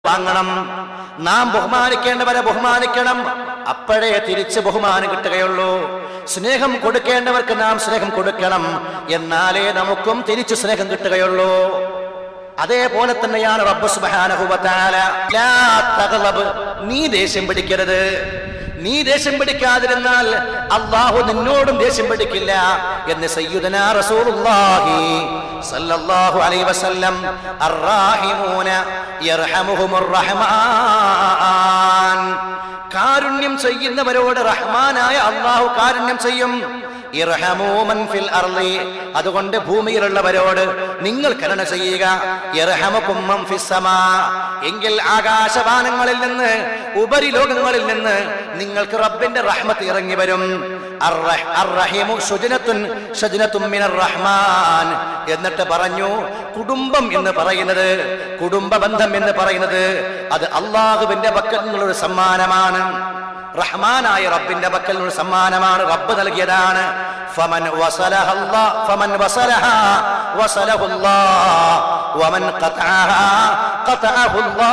വാങ്ങണം നാം ബഹുമാനിക്കേണ്ടവരെ ബഹുമാനിക്കണം അപ്പോഴേ തിരിച്ച് ബഹുമാനം കിട്ടുകയുള്ളൂ സ്നേഹം കൊടുക്കേണ്ടവർക്ക് നാം സ്നേഹം കൊടുക്കണം എന്നാലേ നമുക്കും തിരിച്ചു സ്നേഹം കിട്ടുകയുള്ളൂ അതേപോലെ തന്നെയാണ് റബ്ബ് സുബ്ഹാനഹു വ തആല ലാ തഗ്ളബ് നീ ദേഷ്യം പിടിക്കരുത് നീ ദേഷ്യം പിടിക്കാതിരുന്നാൽ അള്ളാഹു നിന്നോടും ദേഷ്യം പിടിക്കില്ല എന്ന് സയ്യിദുനാ റസൂലുള്ളാഹി സല്ലല്ലാഹു അലൈഹി വസല്ലം അർറാഹിമൂന യർഹമുഹുമുർ റഹ്മാൻ കാരുണ്യം ചെയ്യുന്നവരോട് റഹ്മാനായ അള്ളാഹു കാരുണ്യം ചെയ്യും ഇർഹമൂ മൻ ഫിൽ അർളി അതുകൊണ്ട് ഭൂമിയിലുള്ളവരോട് നിങ്ങൾ കരുണ ചെയ്യുക ഇർഹമുക്കും മൻ ഫിസ് സമാ എങ്കിൽ ആകാശവാനങ്ങളിൽ നിന്ന് ഉപരിലോകങ്ങളിൽ നിന്ന് നിങ്ങൾക്ക് റബ്ബിന്റെ റഹ്മത്ത് ഇറങ്ങി വരും അർറഹ്- അർറഹീമു ശുജ്നത്തുൻ ശുജ്നത്തുൻ മിനർ റഹ്മാൻ എന്നിട്ട് പറഞ്ഞു കുടുംബം എന്ന് പറയുന്നത് കുടുംബ ബന്ധം എന്ന് പറയുന്നത് അത് അള്ളാഹുവിന്റെ പക്കൽ നിന്നുള്ളൊരു സമ്മാനമാണ് റഹ്മാനായ റബ്ബിന്റെ പക്കൽ നിന്നുള്ള സമ്മാനമാണ് റബ്ബ് നൽകിയതാണ് ഫമൻ വസലഹ അല്ലാ- ഫമൻ വസലഹ വസലഹു അല്ലാ. വമൻ ഖതഅഹ ഖതഅഹു അല്ലാ.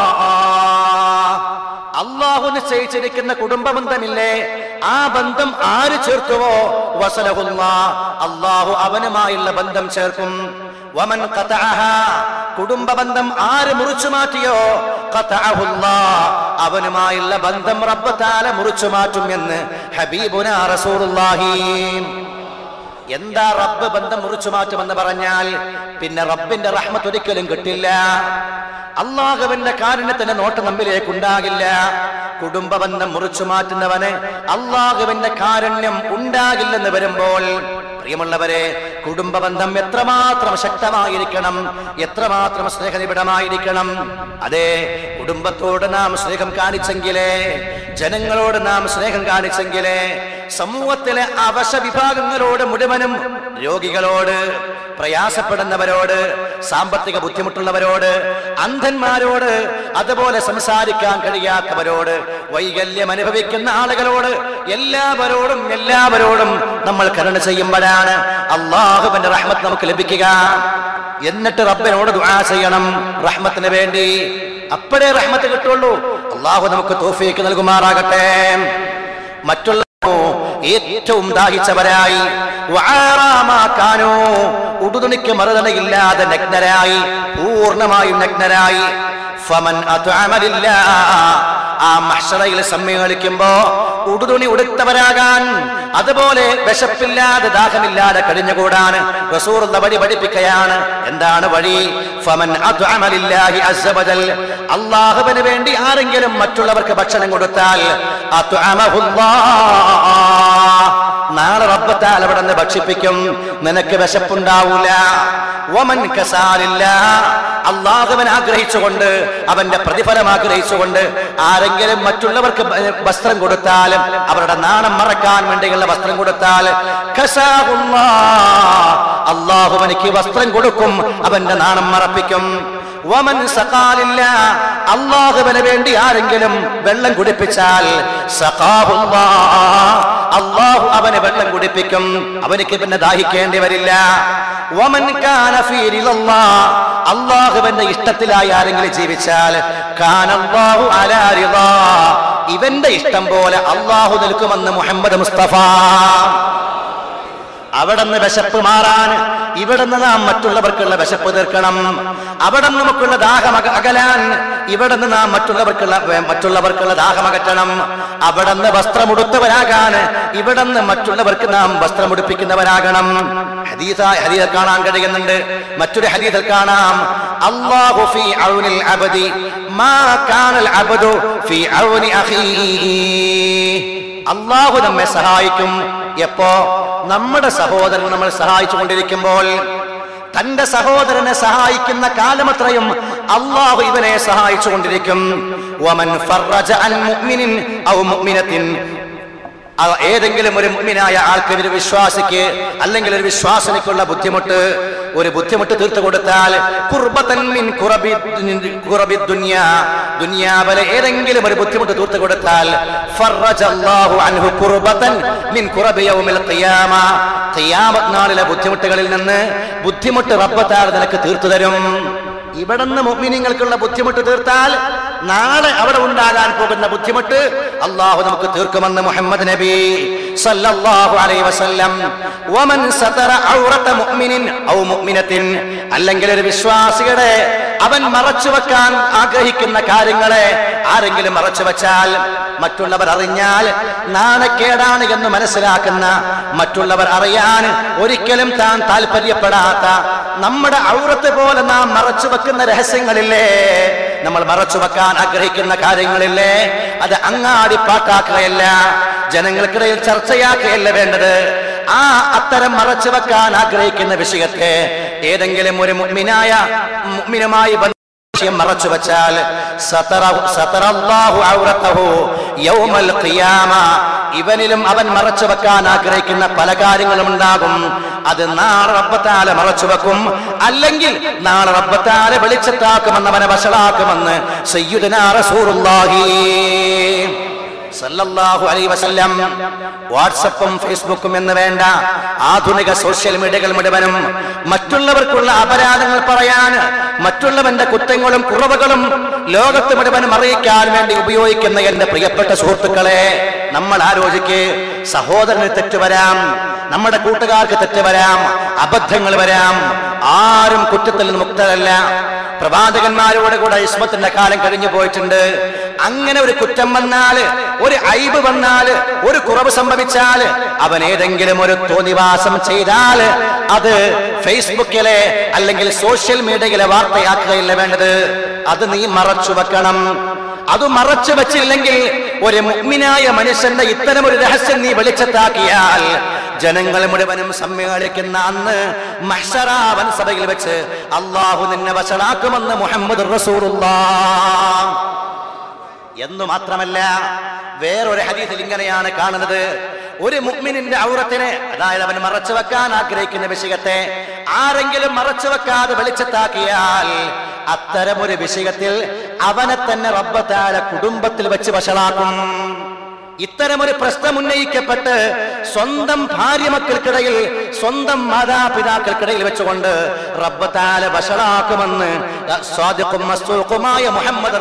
അള്ളാഹു നിശ്ചയിച്ചിരിക്കുന്ന കുടുംബ ബന്ധമില്ലേ ആ ബന്ധം ആര് ചേർത്തുവോ വസലഹുല്ല അള്ളാഹു അവനുമായുള്ള ബന്ധം ചേർക്കും വമൻ ഖതഅഹ കുടുംബ ബന്ധം ആര് മുറിച്ചു മാറ്റിയോ ഖതഅഹുല്ല അവനുമായുള്ള ബന്ധം റബ്ബ് താല മുറിച്ചു മാറ്റും എന്ന് ഹബീബുന റസൂലുള്ളാഹി എന്താ റബ്ബ് ബന്ധം മുറിച്ചു മാറ്റുമെന്ന് പറഞ്ഞാൽ പിന്നെ റബ്ബിന്റെ റഹ്മത്ത് ഒരിക്കലും കിട്ടില്ല അള്ളാഹുവിന്റെ കാരുണ്യത്തിന്റെ നോട്ട് നമ്മിലേക്ക് ഉണ്ടാകില്ല കുടുംബ ബന്ധം മുറിച്ചു മാറ്റുന്നവന് അള്ളാഹുവിന്റെ കാരുണ്യം ഉണ്ടാകില്ലെന്ന് വരുമ്പോൾ പ്രിയമുള്ളവരെ കുടുംബ ബന്ധം എത്രമാത്രം ശക്തമായിരിക്കണം എത്രമാത്രം സ്നേഹനിബിഡമായിരിക്കണം അതെ കുടുംബത്തോട് നാം സ്നേഹം കാണിച്ചെങ്കിലേ ജനങ്ങളോട് നാം സ്നേഹം കാണിച്ചെങ്കിലേ സമൂഹത്തിലെ അവശ വിഭാഗങ്ങളോട് മുഴുവനും രോഗികളോട് പ്രയാസപ്പെടുന്നവരോട് സാമ്പത്തിക ബുദ്ധിമുട്ടുള്ളവരോട് അന്ധന്മാരോട് അതുപോലെ സംസാരിക്കാൻ കഴിയാത്തവരോട് വൈകല്യം അനുഭവിക്കുന്ന ആളുകളോട് എല്ലാവരോടും എല്ലാവരോടും നമ്മൾ കരുണ ചെയ്യുമ്പോഴാണ് അള്ളാഹുവിന്റെ റഹ്മത്ത് നമുക്ക് ലഭിക്കുക എന്നിട്ട് റബ്ബിനോട് ദുആ ചെയ്യണം റഹ്മത്തിന് വേണ്ടി അപ്പോഴേ റഹ്മത്ത് കിട്ടുള്ളൂ അള്ളാഹു നമുക്ക് തോഫീക്ക് നൽകുമാറാകട്ടെ മറ്റുള്ള ഏറ്റവും ദാഹിച്ചവരായി വാറാമാക്കാനോ ഉടുതുണിക്ക് മറുതണയില്ലാതെ നഗ്നരായി പൂർണ്ണമായും നഗ്നരായി ഫമൻ അത്അമലില്ല ആ മഹ്ശറയിൽ സമ്മേളിക്കുമ്പോ ഉടുതുണി ഉടുത്തവരാകാൻ അതുപോലെ വിശപ്പില്ലാതെ ദാഹമില്ലാതെ കഴിഞ്ഞുകൂടാൻ റസൂറുള്ള വഴി പഠിപ്പിക്കുകയാണ് എന്താണ് വഴി ഫമൻ അത്അമലില്ലാഹി അസ്സ വജൽ അള്ളാഹുവിന് വേണ്ടി ആരെങ്കിലും മറ്റുള്ളവർക്ക് ഭക്ഷണം കൊടുത്താൽ അത്അമഹുല്ലാഹ് നാളെ റബ്ബത്താൽ അവിടെ നിന്ന് ഭക്ഷിപ്പിക്കും നിനക്ക് വിശപ്പുണ്ടാവൂല വമൻ കസാലില്ല അള്ളാഹുവൻ ആഗ്രഹിച്ചുകൊണ്ട് അവന്റെ പ്രതിഫലം ആഗ്രഹിച്ചുകൊണ്ട് ആരെങ്കിലും മറ്റുള്ളവർക്ക് ബ- വസ്ത്രം കൊടുത്താലും അവരുടെ നാണം മറക്കാൻ വേണ്ടിയുള്ള വസ്ത്രം കൊടുത്താൽ കസാഹുല്ലാ. അള്ളാഹുവനിക്ക് വസ്ത്രം കൊടുക്കും അവന്റെ നാണം മറപ്പിക്കും വമൻ സഖാലില്ല അള്ളാഹുവിന് വേണ്ടി ആരെങ്കിലും വെള്ളം കുടിപ്പിച്ചാൽ സഖാഹുല്ലാ. അള്ളാഹു അവന് വെള്ളം കുടിപ്പിക്കും അവനിക്ക് പിന്നെ ദാഹിക്കേണ്ടി വരില്ല വമൻ കാന ഫീ റിളല്ലാ. അള്ളാഹുവിന്റെ ഇഷ്ടത്തിലായി ആരെങ്കിലും ജീവിച്ചാൽ കാനല്ലാഹു അലാ റിളാ. ഇവന്റെ ഇഷ്ടം പോലെ അള്ളാഹു നിൽക്കുമെന്ന് മുഹമ്മദ് മുസ്തഫ അവിടുന്ന് വിശപ്പ് മാറാൻ ഇവിടുന്ന് നാം മറ്റുള്ളവർക്കുള്ള വിശപ്പ് തീർക്കണം അവിടെ നമുക്കുള്ള ദാഹം അക- അകലാൻ ഇവിടുന്ന് നാം മറ്റുള്ളവർക്കുള്ള വേ- മറ്റുള്ളവർക്കുള്ള ദാഹം അകറ്റണം അവിടുന്ന് വസ്ത്രമുടുത്തവരാകാൻ ഇവിടുന്ന് മറ്റുള്ളവർക്ക് നാം വസ്ത്രമുടുപ്പിക്കുന്നവരാകണം ഹദീസായ ഹദീസ് കാണാൻ കഴിയുന്നുണ്ട് മറ്റൊരു ഹദീസിൽ കാണാം അല്ലാഹു ഫീ ഔനിൽ അബദി മാ കാനൽ അബദു ഫീ ഔനി അഖീഹി അള്ളാഹു നമ്മെ സഹായിക്കും എപ്പോ നമ്മുടെ സഹോദരൻ നമ്മൾ സഹായിച്ചു കൊണ്ടിരിക്കുമ്പോൾ തന്റെ സഹോദരനെ സഹായിക്കുന്ന കാലമത്രയും അള്ളാഹു ഇവനെ സഹായിച്ചു കൊണ്ടിരിക്കും വമൻ ഫറജ അൻ മുഅ്മിനിൻ ഔ മുഅ്മിനത്തിൻ ആ ഏതെങ്കിലും ഒരു മുഅ്മിനായ ആൾക്ക് ഒരു വിശ്വാസിക്ക് അല്ലെങ്കിൽ ഒരു വിശ്വാസനിക്കുള്ള ബുദ്ധിമുട്ട് ഒരു ബുദ്ധിമുട്ട് തീർത്തു കൊടുത്താൽ കുർബത്തൻ മിൻ കുറബി കുറബി ദുനിയാ ദുനിയാവിലെ ഏതെങ്കിലും ഒരു ബുദ്ധിമുട്ട് തീർത്തു കൊടുത്താൽ ഫറജല്ലാഹു അൻഹു കുർബത്തൻ മിൻ കുറബി യൗമിൽ ഖിയാമ ഖിയാമത്ത് നാളിലെ ബുദ്ധിമുട്ടുകളിൽ നിന്ന് ബുദ്ധിമുട്ട് റബ്ബത്താൽ നിനക്ക് തീർത്തു തരും ഇവിടുന്ന് മുഅ്മിനീങ്ങൾക്കുള്ള ബുദ്ധിമുട്ട് തീർത്താൽ നാളെ അവിടെ ഉണ്ടാകാൻ പോകുന്ന ബുദ്ധിമുട്ട് അള്ളാഹു നമുക്ക് തീർക്കുമെന്ന് മുഹമ്മദ് നബി സല്ലല്ലാഹു അലൈഹി വസല്ലം വമൻ സതറ ഔറത മുഅ്മിനിൻ ഔ മുഅ്മിനത്തിൻ അല്ലെങ്കിൽ ഒരു വിശ്വാസിയുടെ അവൻ മറച്ചു വെക്കാൻ ആഗ്രഹിക്കുന്ന കാര്യങ്ങളെ ആരെങ്കിലും മറച്ചു വെച്ചാൽ മറ്റുള്ളവർ അറിഞ്ഞാൽ നാണക്കേടാണ് എന്ന് മനസ്സിലാക്കുന്ന മറ്റുള്ളവർ അറിയാൻ ഒരിക്കലും താൻ താല്പര്യപ്പെടാത്ത നമ്മുടെ ഔറത്ത് പോലെ നാം മറച്ചു വെക്കുന്ന രഹസ്യങ്ങളില്ലേ നമ്മൾ മറച്ചു വെക്കാൻ ആഗ്രഹിക്കുന്ന കാര്യങ്ങളില്ലേ അത് അങ്ങാടി പാട്ടാക്കുകയല്ല ജനങ്ങൾക്കിടയിൽ ചർച്ചയാക്കുകയല്ല വേണ്ടത് ആ അത്തരം മറച്ചു വെക്കാൻ ആഗ്രഹിക്കുന്ന വിഷയത്തെ ഏതെങ്കിലും ഒരു മുഅ്മിനായ മുഅ്മിനുമായി ബന്ധ വിഷയം മറച്ചു വെച്ചാൽ സതറ- സതറല്ലാഹു ഔറത്തഹു യൗമൽ ഖിയാമ ഇവനിലും അവൻ മറച്ചു വെക്കാൻ ആഗ്രഹിക്കുന്ന പല കാര്യങ്ങളും ഉണ്ടാകും അത് നാളെ റബ്ബത്താല മറച്ചു വെക്കും അല്ലെങ്കിൽ നാളെ റബ്ബത്താല വെളിച്ചത്താക്കുമെന്ന് അവനെ വഷളാക്കുമെന്ന് സയ്യിദുനാ റസൂലുള്ളാഹി സല്ലല്ലാഹു അലൈഹി വസല്ലം വാട്സപ്പും ഫേസ്ബുക്കും എന്ന് വേണ്ട ആധുനിക സോഷ്യൽ മീഡിയകൾ മുഴുവനും മറ്റുള്ളവർക്കുള്ള അപരാധങ്ങൾ പറയാൻ മറ്റുള്ളവന്റെ കുറ്റങ്ങളും കുറവുകളും ലോകത്ത് മുഴുവനും അറിയിക്കാൻ വേണ്ടി ഉപയോഗിക്കുന്ന എന്റെ പ്രിയപ്പെട്ട സുഹൃത്തുക്കളെ നമ്മൾ ആലോചിക്ക് സഹോദരന് തെറ്റ് വരാം നമ്മുടെ കൂട്ടുകാർക്ക് തെറ്റ് വരാം അബദ്ധങ്ങൾ വരാം ആരും കുറ്റത്തിൽ നിന്ന് മുക്തരല്ല പ്രവാചകന്മാരോട് കൂടെ ഇസ്മത്തിന്റെ കാലം കഴിഞ്ഞു പോയിട്ടുണ്ട് അങ്ങനെ ഒരു കുറ്റം വന്നാൽ ഒരു ഐബ് വന്നാൽ ഒരു കുറവ് സംഭവിച്ചാൽ അവൻ ഏതെങ്കിലും ഒരു തോന്നിവാസം ചെയ്താൽ അത് ഫേസ്ബുക്കിലെ അല്ലെങ്കിൽ സോഷ്യൽ മീഡിയയിലെ വാർത്തയാക്കുകയില്ല വേണ്ടത് അത് നീ മറച്ചു വെക്കണം അത് മറച്ചു വെച്ചില്ലെങ്കിൽ ഒരു മുഗ്മിനായ മനുഷ്യന്റെ ഇത്തരം ഒരു രഹസ്യം നീ വെളിച്ചത്താക്കിയാൽ ജനങ്ങൾ മുഴുവനും സമ്മേളിക്കുന്ന അന്ന് മഹ്ശറാവൻ സഭയിൽ വെച്ച് അള്ളാഹു നിന്നെ വഷളാക്കുമെന്ന് മുഹമ്മദ് റസൂലുള്ളാഹ് എന്ന് മാത്രമല്ല വേറൊരു ഹദീസിൽ ഇങ്ങനെയാണ് കാണുന്നത് ഒരു മുഅ്മിനിന്റെ ഔറത്തിനെ അതായത് അവൻ മറച്ചു വെക്കാൻ ആഗ്രഹിക്കുന്ന വിഷയത്തെ ആരെങ്കിലും മറച്ചു വെക്കാതെ വെളിച്ചത്താക്കിയാൽ അത്തരം ഒരു വിഷയത്തിൽ അവനെ തന്നെ റബ്ബത്താല കുടുംബത്തിൽ വെച്ച് വഷളാക്കും ഇത്തരമൊരു പ്രശ്നം ഉന്നയിക്കപ്പെട്ട് സ്വന്തം ഭാര്യ മക്കൾക്കിടയിൽ സ്വന്തം മാതാപിതാക്കൾക്കിടയിൽ വെച്ചുകൊണ്ട് റബ്ബത്താല വഷളാക്കുമെന്ന് സ്വാദിഖും മസ്തൂഖുമായ മുഹമ്മദ്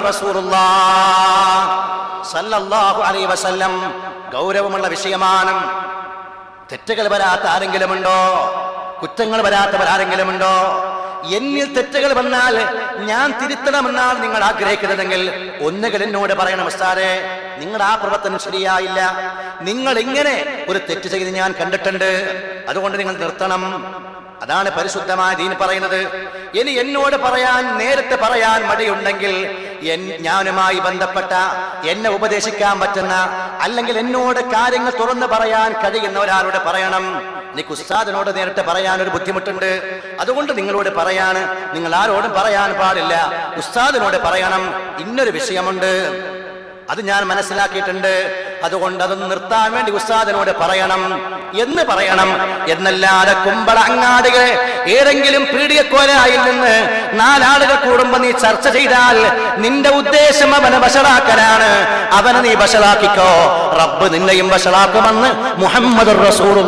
സല്ലല്ലാഹു അലൈഹി വസല്ലം ഗൗരവമുള്ള വിഷയമാണ് തെറ്റുകൾ വരാത്ത ആരെങ്കിലും ഉണ്ടോ കുറ്റങ്ങൾ വരാത്തവർ ആരെങ്കിലും ഉണ്ടോ എന്നിൽ തെറ്റുകൾ വന്നാൽ ഞാൻ തിരുത്തണമെന്നാണ് നിങ്ങൾ ആഗ്രഹിക്കുന്നതെങ്കിൽ ഒന്നുകിൽ എന്നോട് പറയണം ഉസ്താദേ നിങ്ങളുടെ ആ പ്രവർത്തനം ശരിയായില്ല നിങ്ങൾ ഇങ്ങനെ ഒരു തെറ്റ് ചെയ്ത് ഞാൻ കണ്ടിട്ടുണ്ട് അതുകൊണ്ട് നിങ്ങൾ നിർത്തണം അതാണ് പരിശുദ്ധമായ ദീൻ പറയുന്നത് ഇനി എന്നോട് പറയാൻ നേരത്തെ പറയാൻ മടിയുണ്ടെങ്കിൽ എൻ- ഞാനുമായി ബന്ധപ്പെട്ട എന്നെ ഉപദേശിക്കാൻ പറ്റുന്ന അല്ലെങ്കിൽ എന്നോട് കാര്യങ്ങൾ തുറന്നു പറയാൻ കഴിയുന്ന ഒരാളോട് പറയണം എനിക്ക് ഉസ്താദിനോട് നേരിട്ട് പറയാൻ ഒരു ബുദ്ധിമുട്ടുണ്ട് അതുകൊണ്ട് നിങ്ങളോട് പറയാണ് നിങ്ങൾ ആരോടും പറയാൻ പാടില്ല ഉസ്താദിനോട് പറയണം ഇന്നൊരു വിഷയമുണ്ട് അത് ഞാൻ മനസ്സിലാക്കിയിട്ടുണ്ട് അതുകൊണ്ട് അത് നിർത്താൻ വേണ്ടി ഉസ്താദിനോട് പറയണം എന്ന് പറയണം എന്നല്ലാതെ കുമ്പള അങ്ങാടികളെ ഏതെങ്കിലും പീഡിയക്കോലായിൽ നിന്ന് നാലാളുകൾ കൂടുമ്പോ നീ ചർച്ച ചെയ്താൽ നിന്റെ ഉദ്ദേശം അവനെ വഷളാക്കലാണ് അവനെ നീ വഷളാക്കിക്കോ റബ്ബ് നിന്നെയും വഷളാക്കുമെന്ന് മുഹമ്മദ്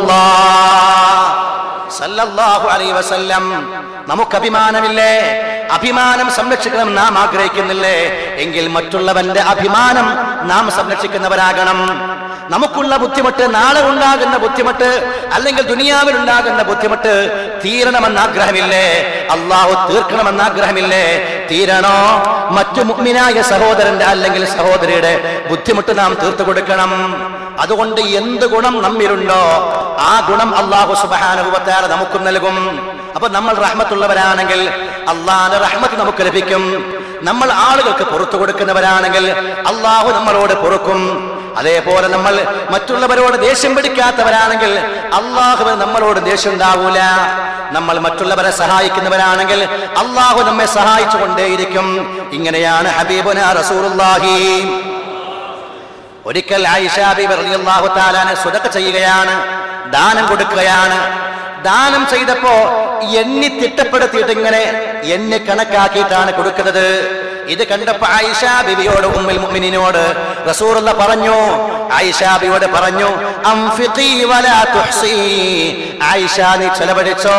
സല്ലല്ലാഹു അലൈഹി വസല്ലം നമുക്ക് അഭിമാനമില്ലേ അഭിമാനം സംരക്ഷിക്കണം നാം ആഗ്രഹിക്കുന്നില്ലേ എങ്കിൽ മറ്റുള്ളവന്റെ അഭിമാനം നാം സംരക്ഷിക്കുന്നവരാകണം നമുക്കുള്ള ബുദ്ധിമുട്ട് നാളെ ഉണ്ടാകുന്ന ബുദ്ധിമുട്ട് അല്ലെങ്കിൽ ദുനിയാവിൽ ഉണ്ടാകുന്ന ബുദ്ധിമുട്ട് തീരണമെന്ന് ആഗ്രഹമില്ലേ അള്ളാഹു തീർക്കണമെന്ന് ആഗ്രഹമില്ലേ തീരണോ മറ്റു മുഗ്മിനായ സഹോദരന്റെ അല്ലെങ്കിൽ സഹോദരിയുടെ ബുദ്ധിമുട്ട് നാം തീർത്തു കൊടുക്കണം അതുകൊണ്ട് എന്ത് ഗുണം നമ്മിലുണ്ടോ ആ ഗുണം അള്ളാഹു സുബാനുഭവത്താറ് നമുക്കും നൽകും അപ്പൊ നമ്മൾ റഹ്മത്തുള്ളവരാണെങ്കിൽ അള്ളാന്റെ റഹ്മത്ത് നമുക്ക് ലഭിക്കും നമ്മൾ ആളുകൾക്ക് പുറത്തു കൊടുക്കുന്നവരാണെങ്കിൽ അള്ളാഹു നമ്മളോട് പൊറുക്കും അതേപോലെ നമ്മൾ മറ്റുള്ളവരോട് ദേഷ്യം പിടിക്കാത്തവരാണെങ്കിൽ അള്ളാഹു നമ്മളോട് ദേഷ്യം ഉണ്ടാവൂല നമ്മൾ മറ്റുള്ളവരെ സഹായിക്കുന്നവരാണെങ്കിൽ അള്ളാഹു നമ്മെ സഹായിച്ചു കൊണ്ടേയിരിക്കും ഇങ്ങനെയാണ് ഹബീബുന റസൂലുള്ളാഹി ഒരിക്കൽ ആയിഷ ബീബി റളിയല്ലാഹു തആലാനെ സ്വതക്ക ചെയ്യുകയാണ് ദാനം കൊടുക്കുകയാണ് ദാനം ചെയ്തപ്പോ എണ്ണി തിട്ടപ്പെടുത്തിയിട്ട് ഇങ്ങനെ എണ്ണി കണക്കാക്കിയിട്ടാണ് കൊടുക്കുന്നത് ഇത് കണ്ടപ്പോ ആയിഷ ബിബിയോട് ഉമ്മുൽ മുഅ്മിനീനോട് റസൂലുള്ള പറഞ്ഞു ആയിഷ ബിയോട് പറഞ്ഞു അംഫിഖി വലാ തുഹ്സി ആയിഷ നീ ചെലവഴിച്ചോ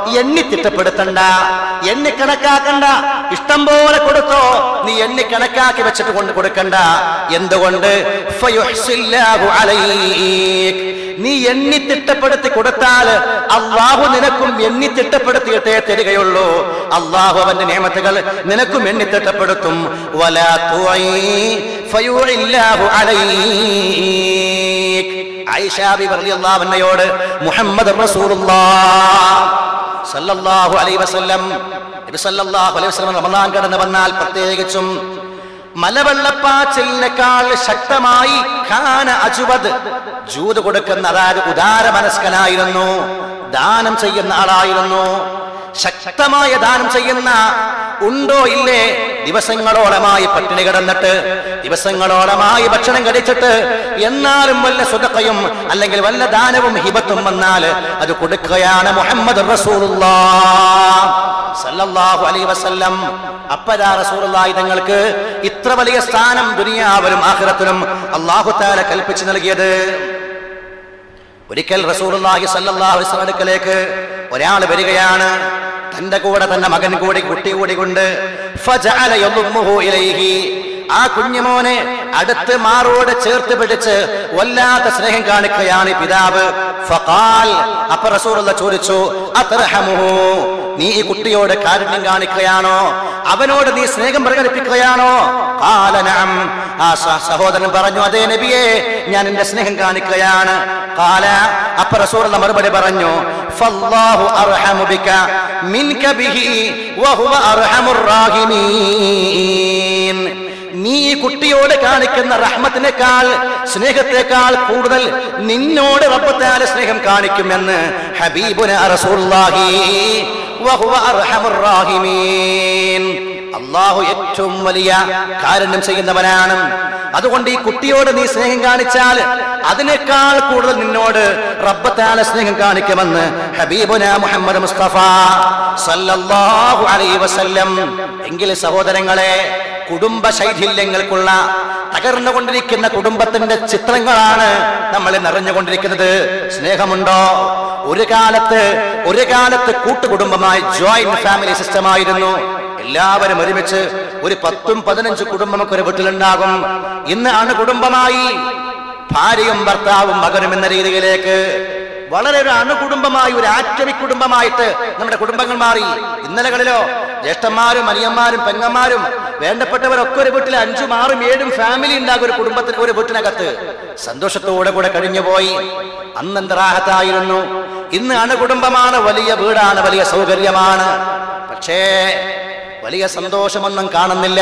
എണ്ണി തിട്ടപ്പെടുത്തണ്ട എണ്ണി കണക്കാക്കണ്ട ഇഷ്ടം പോലെ കൊടുത്തോ നീ എണ്ണി കണക്കാക്കി വെച്ചിട്ട് കൊണ്ട് കൊടുക്കണ്ട എന്തുകൊണ്ട് ഫയുഹ്സില്ലാഹു അലൈക്. നീ എണ്ണി തിട്ടപ്പെടുത്തി കൊടുത്താൽ അള്ളാഹു നിനക്കും എണ്ണി തിട്ടപ്പെടുത്തിയിട്ടേ തരികയുള്ളൂ അള്ളാഹു അവന്റെ നിയമത്തുകൾ നിനക്കും എണ്ണി തിട്ടപ്പെടുത്തും വലാ തുഈ ഫയുഇല്ലാഹു അലൈക്. ആയിഷ ബിബി റളിയല്ലാഹു അൻഹയോട് മുഹമ്മദ് റസൂലുള്ളാഹ് സല്ലല്ലാഹു അലൈഹി വസല്ലം നബി സല്ലല്ലാഹു അലൈഹി വസല്ലം റമദാൻ കടന്നു വന്നാൽ പ്രത്യേകിച്ചും മലവെള്ളപ്പാച്ചിലിനേക്കാൾ ശക്തമായി ഖാന അജുവദ് ജൂത് കൊടുക്കുന്ന അതായത് ഉദാര മനസ്കനായിരുന്നു ദാനം ചെയ്യുന്ന ആളായിരുന്നു ശക്തമായ ദാനം ചെയ്യുന്ന ഉണ്ടോ ഇല്ലേ ദിവസങ്ങളോളമായി പട്ടിണി കിടന്നിട്ട് ദിവസങ്ങളോളമായി ഭക്ഷണം കഴിച്ചിട്ട് എന്നാലും വല്ല സുതക്കയും അല്ലെങ്കിൽ വല്ല ദാനവും ഹിബത്തും വന്നാൽ അത് കൊടുക്കുകയാണ് മുഹമ്മദ് സല്ലല്ലാഹു അലൈഹി വസല്ലം അപ്പരാ റസൂലുള്ളാഹി തങ്ങൾക്ക് ഇത്ര വലിയ സ്ഥാനം ദുനിയാവിലും ആഖിറത്തിലും അല്ലാഹു തആല കൽപ്പിച്ചു നൽകിയത് ഒരിക്കൽ റസൂലുള്ളാഹി സല്ലല്ലാഹു അലൈഹി വസല്ലം അടുക്കലേക്ക് ഒരാൾ വരികയാണ് തന്റെ കൂടെ തന്റെ മകൻ കൂടി കുട്ടി കൂടി കൊണ്ട് ഫജഅല യളുമ്മുഹു ഇലൈഹി ആ കുഞ്ഞുമോനെ അടുത്ത് മാറോട് ചേർത്ത് പിടിച്ച് വല്ലാത്ത സ്നേഹം കാണിക്കുകയാണ് ഈ പിതാവ് ഫഖാൽ അപ്പൊ റസൂലുള്ള ചോദിച്ചു അത്രഹമുഹു നീ ഈ കുട്ടിയോട് കാരുണ്യം കാണിക്കുകയാണോ അവനോട് നീ സ്നേഹം പ്രകടിപ്പിക്കുകയാണോ ഖാല നഅം ആ സ- സഹോദരൻ പറഞ്ഞു അതേ നബിയെ ഞാൻ എന്റെ സ്നേഹം കാണിക്കുകയാണ് ഖാല അപ്പൊ റസൂലുള്ള മറുപടി പറഞ്ഞു ഫല്ലാഹു അർഹമു ബിക മിൻക ബിഹി വഹുവ അർഹമുർ റാഹിമീൻ നീ ഈ കുട്ടിയോട് കാണിക്കുന്ന റഹ്മത്തിനേക്കാൾ സ്നേഹത്തെക്കാൾ കൂടുതൽ നിന്നോട് റബ്ബത്താല സ്നേഹം കാണിക്കുമെന്ന് ഹബീബുന റസൂലുള്ളാഹി വഹുവ അർഹമുർ റാഹിമീൻ അള്ളാഹു ഏറ്റവും വലിയ കാരുണ്യം ചെയ്യുന്നവനാണ് അതുകൊണ്ട് ഈ കുട്ടിയോട് നീ സ്നേഹം കാണിച്ചാൽ അതിനേക്കാൾ കൂടുതൽ നിന്നോട് റബ്ബത്താല സ്നേഹം കാണിക്കുമെന്ന് ഹബീബുന മുഹമ്മദ് മുസ്തഫ സല്ലല്ലാഹു അലൈഹി വസല്ലം എങ്കിൽ സഹോദരങ്ങളെ കുടുംബ ശൈഥില്യങ്ങൾക്കുള്ള തകർന്നുകൊണ്ടിരിക്കുന്ന കുടുംബത്തിന്റെ ചിത്രങ്ങളാണ് നമ്മൾ നിറഞ്ഞുകൊണ്ടിരിക്കുന്നത് സ്നേഹമുണ്ടോ ഒരു കാലത്ത് ഒരു കാലത്ത് കൂട്ടുകുടുംബമായി ജോയിന്റ് ഫാമിലി സിസ്റ്റം ആയിരുന്നു എല്ലാവരും ഒരുമിച്ച് ഒരു പത്തും പതിനഞ്ച് കുടുംബമൊക്കെ ഒരു വീട്ടിലുണ്ടാകും ഇന്ന് ആണ് കുടുംബമായി ഭാര്യയും ഭർത്താവും മകനും എന്ന രീതിയിലേക്ക് വളരെ ഒരു അണുകുടുംബമായി ഒരു ആറ്റമി കുടുംബമായിട്ട് നമ്മുടെ കുടുംബങ്ങൾ മാറി ഇന്നലകളിലോ ജ്യേഷ്ഠന്മാരും അനിയന്മാരും പെങ്ങന്മാരും വേണ്ടപ്പെട്ടവരൊക്കെ ഒരു വീട്ടിൽ അഞ്ചും ആറും ഏഴും ഫാമിലി ഉണ്ടാകും ഒരു കുടുംബത്തിന് ഒരു വീട്ടിനകത്ത് സന്തോഷത്തോടെ കൂടെ കഴിഞ്ഞുപോയി അന്ന് റാഹത്തായിരുന്നു ഇന്ന് അണുകുടുംബമാണ് വലിയ വീടാണ് വലിയ സൗകര്യമാണ് പക്ഷേ വലിയ സന്തോഷമൊന്നും കാണുന്നില്ല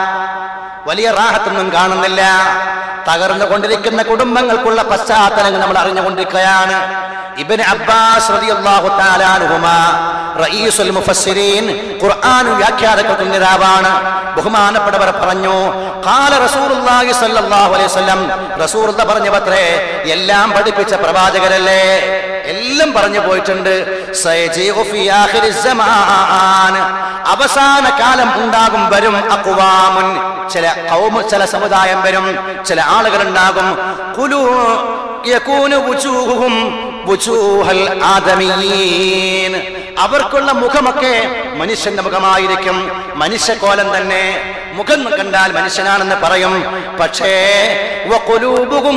വലിയ റാഹത്തൊന്നും കാണുന്നില്ല തകർന്നുകൊണ്ടിരിക്കുന്ന കുടുംബങ്ങൾക്കുള്ള പശ്ചാത്തലങ്ങൾ നമ്മൾ അറിഞ്ഞുകൊണ്ടിരിക്കുകയാണ് ഇബ്നു അബ്ബാസ് റളിയല്ലാഹു തആല അൻഹുമാ റഈസുൽ മുഫസ്സിരീൻ ഖുർആൻ വ്യാഖ്യാതാക്കളുടെ നേതാവാണ് ബഹുമാനപ്പെട്ടവർ പറഞ്ഞു ഖാല റസൂലുള്ളാഹി സ്വല്ലല്ലാഹു അലൈഹി വസല്ലം റസൂലുള്ള പറഞ്ഞു പത്രേ എല്ലാം പഠിപ്പിച്ച പ്രവാചകരല്ലേ എല്ലാം പറഞ്ഞു പോയിട്ടുണ്ട് സയജീഉ ഫീ ആഖിരിസ് സമാൻ അവസാന കാലം ഉണ്ടാകും വരും അക്വാമുൻ ചില കൗമ് ചില സമുദായം വരും ചില ആളുകൾ ഉണ്ടാകും കുലു യകൂനു വുജൂഹും വുജൂഹൽ ആദമീൻ അവർക്കുള്ള മുഖമൊക്കെ മനുഷ്യന്റെ മുഖമായിരിക്കും മനുഷ്യക്കോലം തന്നെ മുഖം കണ്ടാൽ മനുഷ്യനാണെന്ന് പറയും പക്ഷേ വഖുലൂബുഹും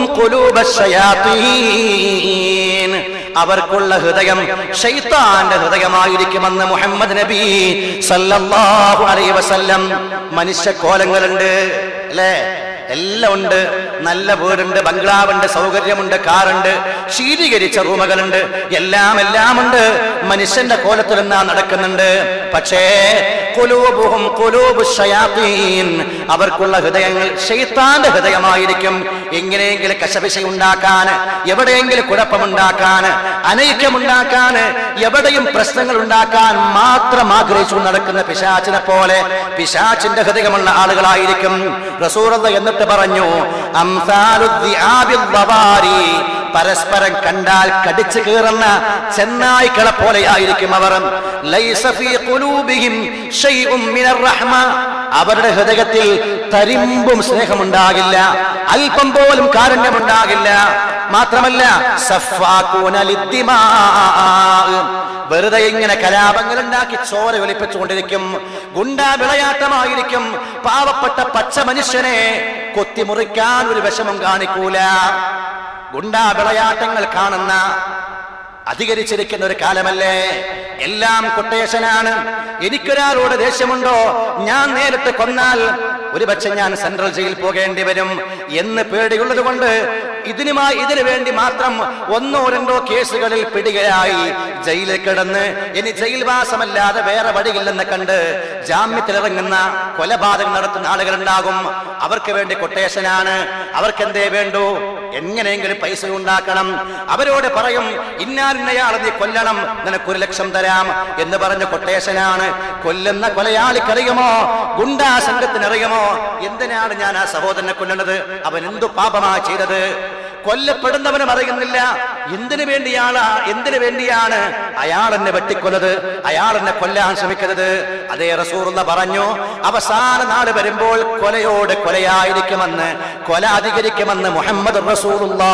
ഖുലൂബശ്ശയാത്തീൻ അവർക്കുള്ള ഹൃദയം ഷൈത്താന്റെ ഹൃദയമായിരിക്കുമെന്ന് മുഹമ്മദ് നബി സല്ലല്ലാഹു അലൈഹി വസല്ലം മനുഷ്യക്കോലങ്ങളുണ്ട് അല്ലേ എല്ലാം ഉണ്ട് നല്ല വീടുണ്ട് ബംഗ്ലാവുണ്ട് സൗകര്യമുണ്ട് കാറുണ്ട് ശീതീകരിച്ച റൂമുകളുണ്ട് എല്ലാം എല്ലാം ഉണ്ട് മനുഷ്യന്റെ കോലത്തിൽ നിന്നാ നടക്കുന്നുണ്ട് പക്ഷേ കുലൂബുഹും കുലൂബു ശയാത്തീൻ അവർക്കുള്ള ഹൃദയങ്ങൾ ഷെയ്ത്താന്റെ ഹൃദയമായിരിക്കും എങ്ങനെയെങ്കിലും കശപിശ ഉണ്ടാക്കാൻ എവിടെയെങ്കിലും കുഴപ്പമുണ്ടാക്കാൻ അനൈക്യമുണ്ടാക്കാൻ എവിടെയും പ്രശ്നങ്ങൾ ഉണ്ടാക്കാൻ മാത്രം ആഗ്രഹിച്ചു നടക്കുന്ന പിശാച്ചിനെ പോലെ പിശാച്ചിന്റെ ഹൃദയമുള്ള ആളുകളായിരിക്കും റസൂറത എന്നിട്ട് പറഞ്ഞു അംസാലു ദിആബിൽ വവാരി. പരസ്പരം കണ്ടാൽ കടിച്ചു കീറുന്ന ചെന്നായ്ക്കളെ പോലെയായിരിക്കും അവർ ലൈസ ഫീ ഖുലൂബിഹിം ശൈഉം മിനർ റഹ്മ. അവരുടെ ഹൃദയത്തിൽ തരിമ്പും സ്നേഹമുണ്ടാകില്ല അല്പം പോലും കാരുണ്യമുണ്ടാകില്ല മാത്രമല്ല സഫാക്കൂന ലിദ്ദിമാ. വെറുതെ ഇങ്ങനെ കലാപങ്ങൾ ഉണ്ടാക്കി ചോര ഒലിപ്പിച്ചുകൊണ്ടിരിക്കും ഗുണ്ടാ വിളയാട്ടമായിരിക്കും പാവപ്പെട്ട പച്ച മനുഷ്യനെ കൊത്തിമുറിക്കാൻ ഒരു വിഷമം കാണിക്കൂല ഗുണ്ടാ വിളയാട്ടങ്ങൾ കാണുന്ന അധികരിച്ചിരിക്കുന്ന ഒരു കാലമല്ലേ എല്ലാം കൊട്ടേഷനാണ് എനിക്കൊരാളോട് ദേഷ്യമുണ്ടോ ഞാൻ നേരിട്ട് കൊന്നാൽ ഒരുപക്ഷെ ഞാൻ സെൻട്രൽ ജയിൽ പോകേണ്ടി വരും എന്ന് പേടിയുള്ളത് കൊണ്ട് ഇതിനുമായി ഇതിനു വേണ്ടി മാത്രം ഒന്നോ രണ്ടോ കേസുകളിൽ പിടികയായി ജയിലിൽ കിടന്ന് ഇനി ജയിൽവാസമല്ലാതെ വേറെ വഴിയില്ലെന്ന് കണ്ട് ജാമ്യത്തിലിറങ്ങുന്ന കൊലപാതകം നടത്തുന്ന ആളുകളുണ്ടാകും അവർക്ക് വേണ്ടി കൊട്ടേഷനാണ് അവർക്ക് എന്തേ വേണ്ടു എങ്ങനെയെങ്കിലും പൈസ ഉണ്ടാക്കണം അവരോട് പറയും ഇന്നാലിന്നയാളെ നീ കൊല്ലണം നിനക്കൊരു ലക്ഷം തരാം എന്ന് പറഞ്ഞ കൊട്ടേഷനാണ് കൊല്ലുന്ന കൊലയാളിക്കറിയുമോ ഗുണ്ടാ സംഘത്തിനറിയുമോ എന്തിനാണ് ഞാൻ ആ സഹോദരനെ കൊല്ലുന്നത് അവൻ എന്തു പാപമാ ചെയ്തത് കൊല്ലപ്പെടുന്നവനും അറിയുന്നില്ല എന്തിനു വേണ്ടിയാണ് എന്തിനു വേണ്ടിയാണ് അയാൾ എന്നെ വെട്ടിക്കൊന്നത് അയാൾ എന്നെ കൊല്ലാൻ ശ്രമിക്കുന്നത് അതേ റസൂർന്ന് പറഞ്ഞു അവസാന നാട് വരുമ്പോൾ കൊലയോട് കൊലയായിരിക്കുമെന്ന് കൊല അധികരിക്കുമെന്ന് മുഹമ്മദ് റസൂലുള്ള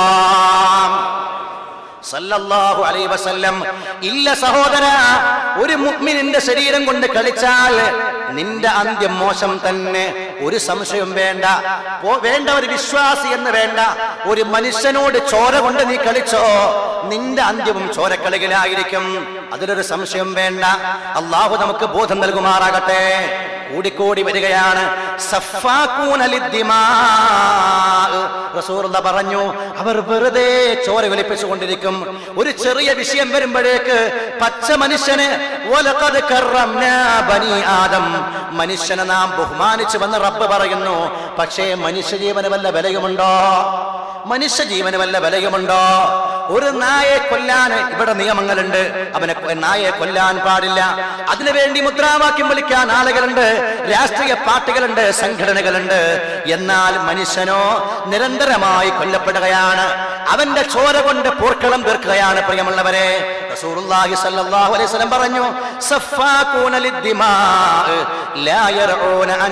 സല്ലല്ലാഹു അലൈഹി വസല്ലം ഇല്ല സഹോദര ഒരു മുഅ്മിനിന്റെ ശരീരം കൊണ്ട് കളിച്ചാൽ നിന്റെ അന്ത്യം മോശം തന്നെ ഒരു സംശയം വേണ്ട പോ- വേണ്ട ഒരു വിശ്വാസി എന്ന് വേണ്ട ഒരു മനുഷ്യനോട് ചോര കൊണ്ട് നീ കളിച്ചോ നിന്റെ അന്ത്യവും ചോരക്കളികളായിരിക്കും അതിലൊരു സംശയം വേണ്ട അള്ളാഹു നമുക്ക് ബോധം നൽകുമാറാകട്ടെ കൂടിക്കൂടി വരികയാണ് സഫാക്കൂന ലിദ്ദിമാ. റസൂലുള്ള പറഞ്ഞു അവർ വെറുതെ ചോര ഒലിപ്പിച്ചുകൊണ്ടിരിക്കും ഒരു ചെറിയ വിഷയം വരുമ്പോഴേക്ക് പച്ച മനുഷ്യന് "വലഖദ് കറംനാ ബനി ആദം മനുഷ്യനെ നാം ബഹുമാനിച്ചു വന്ന് റബ്ബ് പറയുന്നു പക്ഷേ മനുഷ്യജീവന് വല്ല വിലയുമുണ്ടോ മനുഷ്യജീവന് വല്ല വിലയുമുണ്ടോ ഒരു നായെ കൊല്ലാൻ ഇവിടെ നിയമങ്ങളുണ്ട് അവനെ കൊ- നായെ കൊല്ലാൻ പാടില്ല അതിനുവേണ്ടി മുദ്രാവാക്യം വിളിക്കാൻ ആളുകളുണ്ട് രാഷ്ട്രീയ പാർട്ടികളുണ്ട് സംഘടനകളുണ്ട് എന്നാൽ മനുഷ്യനോ നിരന്തരമായി കൊല്ലപ്പെടുകയാണ് അവന്റെ ചോര കൊണ്ട് പോർക്കളം തീർക്കുകയാണ് പ്രിയമുള്ളവരെ റസൂലുള്ളാഹി സ്വല്ലല്ലാഹു അലൈഹി വസല്ലം പറഞ്ഞു സഫാകൂന ലിദ്ദിമാ ലാ യർഊന അൻ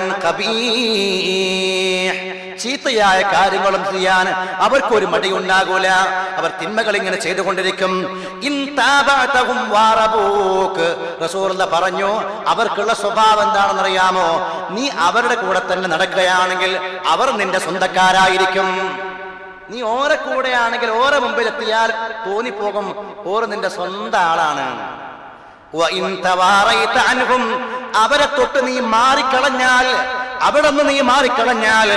ഖബീഹ് ചീത്തയായ കാര്യങ്ങളും ചെയ്യാൻ അവർക്കൊരു മടിയുണ്ടാകൂല അവർ തിന്മകൾ ഇങ്ങനെ ചെയ്തുകൊണ്ടിരിക്കും ഇൻ താബഅതഹും വാറബൂക്ക് റസൂലുള്ള പറഞ്ഞു അവർക്കുള്ള സ്വഭാവം എന്താണെന്ന് അറിയാമോ നീ അവരുടെ കൂടെ തന്നെ നടക്കുകയാണെങ്കിൽ അവർ നിന്റെ സ്വന്തക്കാരായിരിക്കും നീ ഓരെ കൂടെയാണെങ്കിൽ ഓരെ മുമ്പിൽ എത്തിയാൽ തോന്നിപ്പോകും ഓറ് നിന്റെ സ്വന്തം ആളാണ് വഇൻ തവാറൈത അൻഹും അവരെ തൊട്ട് നീ മാറിക്കളഞ്ഞാൽ അവിടെ നിന്ന് നീ മാറിക്കളഞ്ഞാൽ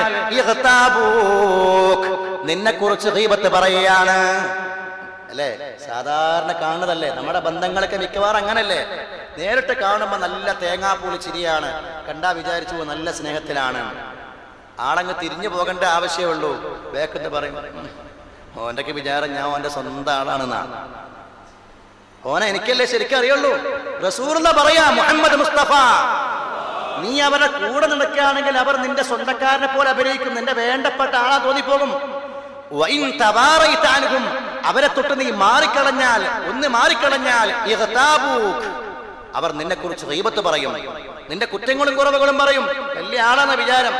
ഇഗ്താബൂക്ക് നിന്നെ കുറിച്ച് ഗീബത്ത് പറയുകയാണ് അല്ലേ സാധാരണ കാണുന്നതല്ലേ നമ്മുടെ ബന്ധങ്ങളൊക്കെ മിക്കവാറും അങ്ങനല്ലേ നേരിട്ട് കാണുമ്പോ നല്ല തേങ്ങാപ്പൂളി ചിരിയാണ് കണ്ടാ വിചാരിച്ചു "ഓ, നല്ല സ്നേഹത്തിലാണ് ആളങ്ങ് തിരിഞ്ഞു പോകേണ്ട ആവശ്യമേ ഉള്ളൂ വേക്കെന്ന് പറയും "ഉം, ഓന്റെയൊക്കെ വിചാരം ഞാൻ ഓന്റെ സ്വന്തം ആളാണെന്നാ ഓനെ എനിക്കല്ലേ ശരിക്കും അറിയുള്ളൂ റസൂർന്ന പറയാ മുഹമ്മദ് മുസ്തഫ നീ അവരുടെ കൂടെ നടക്കുകയാണെങ്കിൽ അവർ നിന്റെ സ്വന്തക്കാരനെ പോലെ അഭിനയിക്കും നിന്റെ വേണ്ടപ്പെട്ട ആളാ തോന്നിപ്പോകും വൈൻ തവാറയിത്താനുകും അവരെ തൊട്ട് നീ മാറിക്കളഞ്ഞാൽ ഒന്ന് മാറിക്കളഞ്ഞാൽ ഇഗ്താബൂക്ക്. അവർ നിന്നെ കുറിച്ച് ദൈവത്ത് പറയും നിന്റെ കുറ്റങ്ങളും കുറവുകളും പറയും വലിയ ആളാന്ന വിചാരം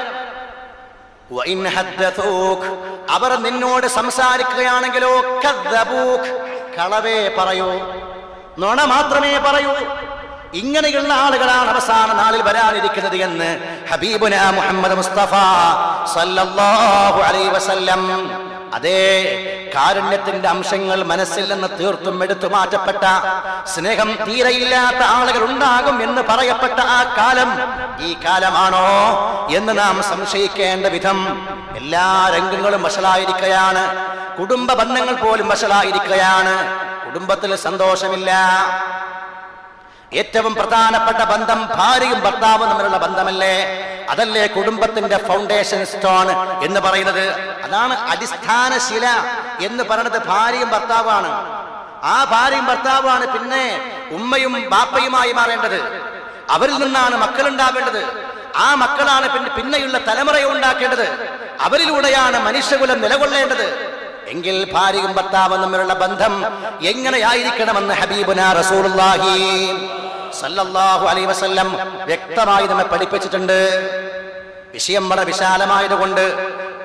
വഇൻ ഹദ്ദഥൂക് അവർ നിന്നോട് സംസാരിക്കുകയാണെങ്കിലോ കദ്ദബൂക് കളവേ പറയൂ നുണ മാത്രമേ പറയൂ ഇങ്ങനെയുള്ള ആളുകളാണ് അവസാന നാളിൽ വരാനിരിക്കുന്നത് എന്ന് ഹബീബുന മുഹമ്മദ് മുസ്തഫ സല്ലല്ലാഹു അലൈഹി വസല്ലം അതേ കാരുണ്യത്തിന്റെ അംശങ്ങൾ മനസ്സിൽ നിന്ന് തീർത്തും എടുത്തു മാറ്റപ്പെട്ട സ്നേഹം തീരെയില്ലാത്ത ആളുകൾ ഉണ്ടാകും എന്ന് പറയപ്പെട്ട ആ കാലം ഈ കാലമാണോ എന്ന് നാം സംശയിക്കേണ്ട വിധം എല്ലാ രംഗങ്ങളും വഷളായിരിക്കുകയാണ് കുടുംബ ബന്ധങ്ങൾ പോലും വഷളായിരിക്കുകയാണ് കുടുംബത്തിൽ സന്തോഷമില്ല ഏറ്റവും പ്രധാനപ്പെട്ട ബന്ധം ഭാര്യയും ഭർത്താവും തമ്മിലുള്ള ബന്ധമല്ലേ അതല്ലേ കുടുംബത്തിന്റെ ഫൗണ്ടേഷൻ സ്റ്റോൺ എന്ന് പറയുന്നത് അതാണ് അടിസ്ഥാന ശില എന്ന് പറയുന്നത് ഭാര്യയും ഭർത്താവാണ് ആ ഭാര്യയും ഭർത്താവാണ് പിന്നെ ഉമ്മയും ബാപ്പയുമായി മാറേണ്ടത് അവരിൽ നിന്നാണ് മക്കൾ ഉണ്ടാവേണ്ടത് ആ മക്കളാണ് പിന്നെ പിന്നെയുള്ള തലമുറയെ ഉണ്ടാക്കേണ്ടത് അവരിലൂടെയാണ് മനുഷ്യകുലം നിലകൊള്ളേണ്ടത് എങ്കിൽ ഭാര്യയും ഭർത്താവും തമ്മിലുള്ള ബന്ധം എങ്ങനെയായിരിക്കണമെന്ന് ഹബീബുന റസൂലുള്ളാഹി സല്ലല്ലാഹു അലൈഹി വസല്ലം വ്യക്തമായി നമ്മെ പഠിപ്പിച്ചിട്ടുണ്ട് വിഷയം വളരെ വിശാലമായതുകൊണ്ട്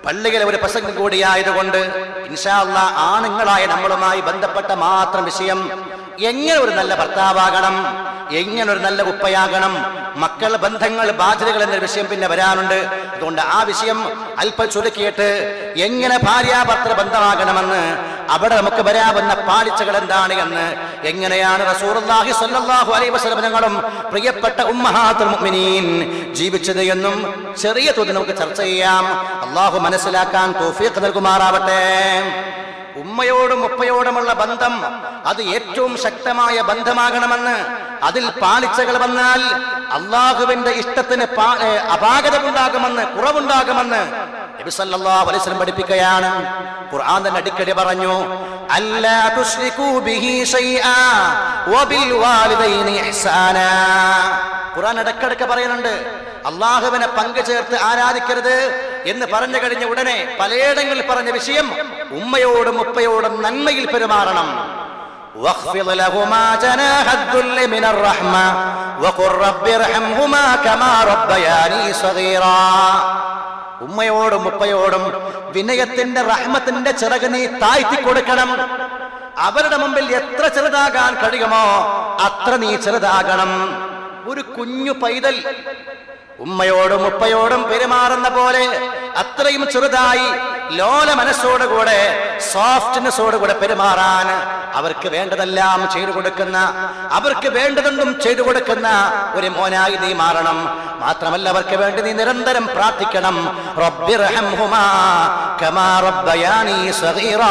പള്ളിയിലെ ഒരു പ്രസംഗം കൂടിയായതുകൊണ്ട് ഇൻഷാല്ല ആണുങ്ങളായ നമ്മളുമായി ബന്ധപ്പെട്ട മാത്രം വിഷയം എങ്ങനെ ഒരു നല്ല ഭർത്താവാകണം എങ്ങനെ ഒരു നല്ല ഉപ്പയാകണം മക്കൾ ബന്ധങ്ങൾ ബാധ്യതകൾ എന്നൊരു വിഷയം പിന്നെ വരാനുണ്ട് അതുകൊണ്ട് ആ വിഷയം അല്പം ചുരുക്കിയിട്ട് എങ്ങനെ ഭാര്യാഭർത്തൃ ബന്ധമാകണമെന്ന് അവിടെ നമുക്ക് വരാവുന്ന പാളിച്ചകൾ എന്താണ് എന്ന് എങ്ങനെയാണ് റസൂലുള്ളാഹി സ്വല്ലല്ലാഹു അലൈഹി വസല്ലം ഞങ്ങളും പ്രിയപ്പെട്ട ഉമ്മഹാത്തുൽ മുഅ്മിനീൻ ജീവിച്ചത് എന്നും ചെറിയ തോതിൽ നമുക്ക് ചർച്ച ചെയ്യാം അള്ളാഹു മനസ്സിലാക്കാൻ തൗഫീഖ് നൽകുമാറാവട്ടെ ഉമ്മയോടും ഉപ്പയോടുമുള്ള ബന്ധം അത് ഏറ്റവും ശക്തമായ ബന്ധമാകണമെന്ന് അതിൽ പാളിച്ചകൾ വന്നാൽ അള്ളാഹുവിന്റെ ഇഷ്ടത്തിന് പാ- ഏ, അപാകതമുണ്ടാകുമെന്ന് കുറവുണ്ടാകുമെന്ന് നബി സല്ലല്ലാഹു അലൈഹി വസല്ലം പഠിപ്പിക്കുകയാണ് ഖുർആൻ തന്നെ അടിക്കടി പറഞ്ഞു അല്ലാ തുശ്രികൂ ബിഹി ശൈആ വബിൽ വാലിദൈനി ഇഹ്സാനാ ഖുർആൻ ഇടക്കിടക്ക് പറയുന്നുണ്ട് അള്ളാഹുവിനെ പങ്കു ചേർത്ത് ആരാധിക്കരുത് എന്ന് പറഞ്ഞു കഴിഞ്ഞ ഉടനെ പലയിടങ്ങളിൽ പറഞ്ഞ വിഷയം ഉമ്മയോടും ഉപ്പയോടും നന്മയിൽ പെരുമാറണം واخفض لهما جناح الذل من الرحمة وقل رب ارحمهما كما ربياني صغيرا ഉമ്മയോടും ഉപ്പയോടും വിനയത്തിന്റെ റഹ്മത്തിന്റെ ചിറക് നീ താഴ്ത്തി കൊടുക്കണം അവരുടെ മുമ്പിൽ എത്ര ചെറുതാകാൻ കഴിയുമോ അത്ര നീ ചെറുതാകണം ഒരു കുഞ്ഞു പൈതൽ ഉമ്മയോടും ഉപ്പയോടും പെരുമാറുന്ന പോലെ അത്രയും ചെറുതായി ലോല മനസ്സോടുകൂടെ സോഫ്റ്റ്നെസ്സോടുകൂടെ പെരുമാറാൻ അവർക്ക് വേണ്ടതെല്ലാം ചെയ്തു കൊടുക്കുന്ന അവർക്ക് വേണ്ടതെന്തും ചെയ്തു കൊടുക്കുന്ന ഒരു മോനായി നീ മാറണം മാത്രമല്ല അവർക്ക് വേണ്ടി നീ നിരന്തരം പ്രാർത്ഥിക്കണം റബ്ബിർഹംഹുമാ കമാ റബ്ബയാനി സഗീറാ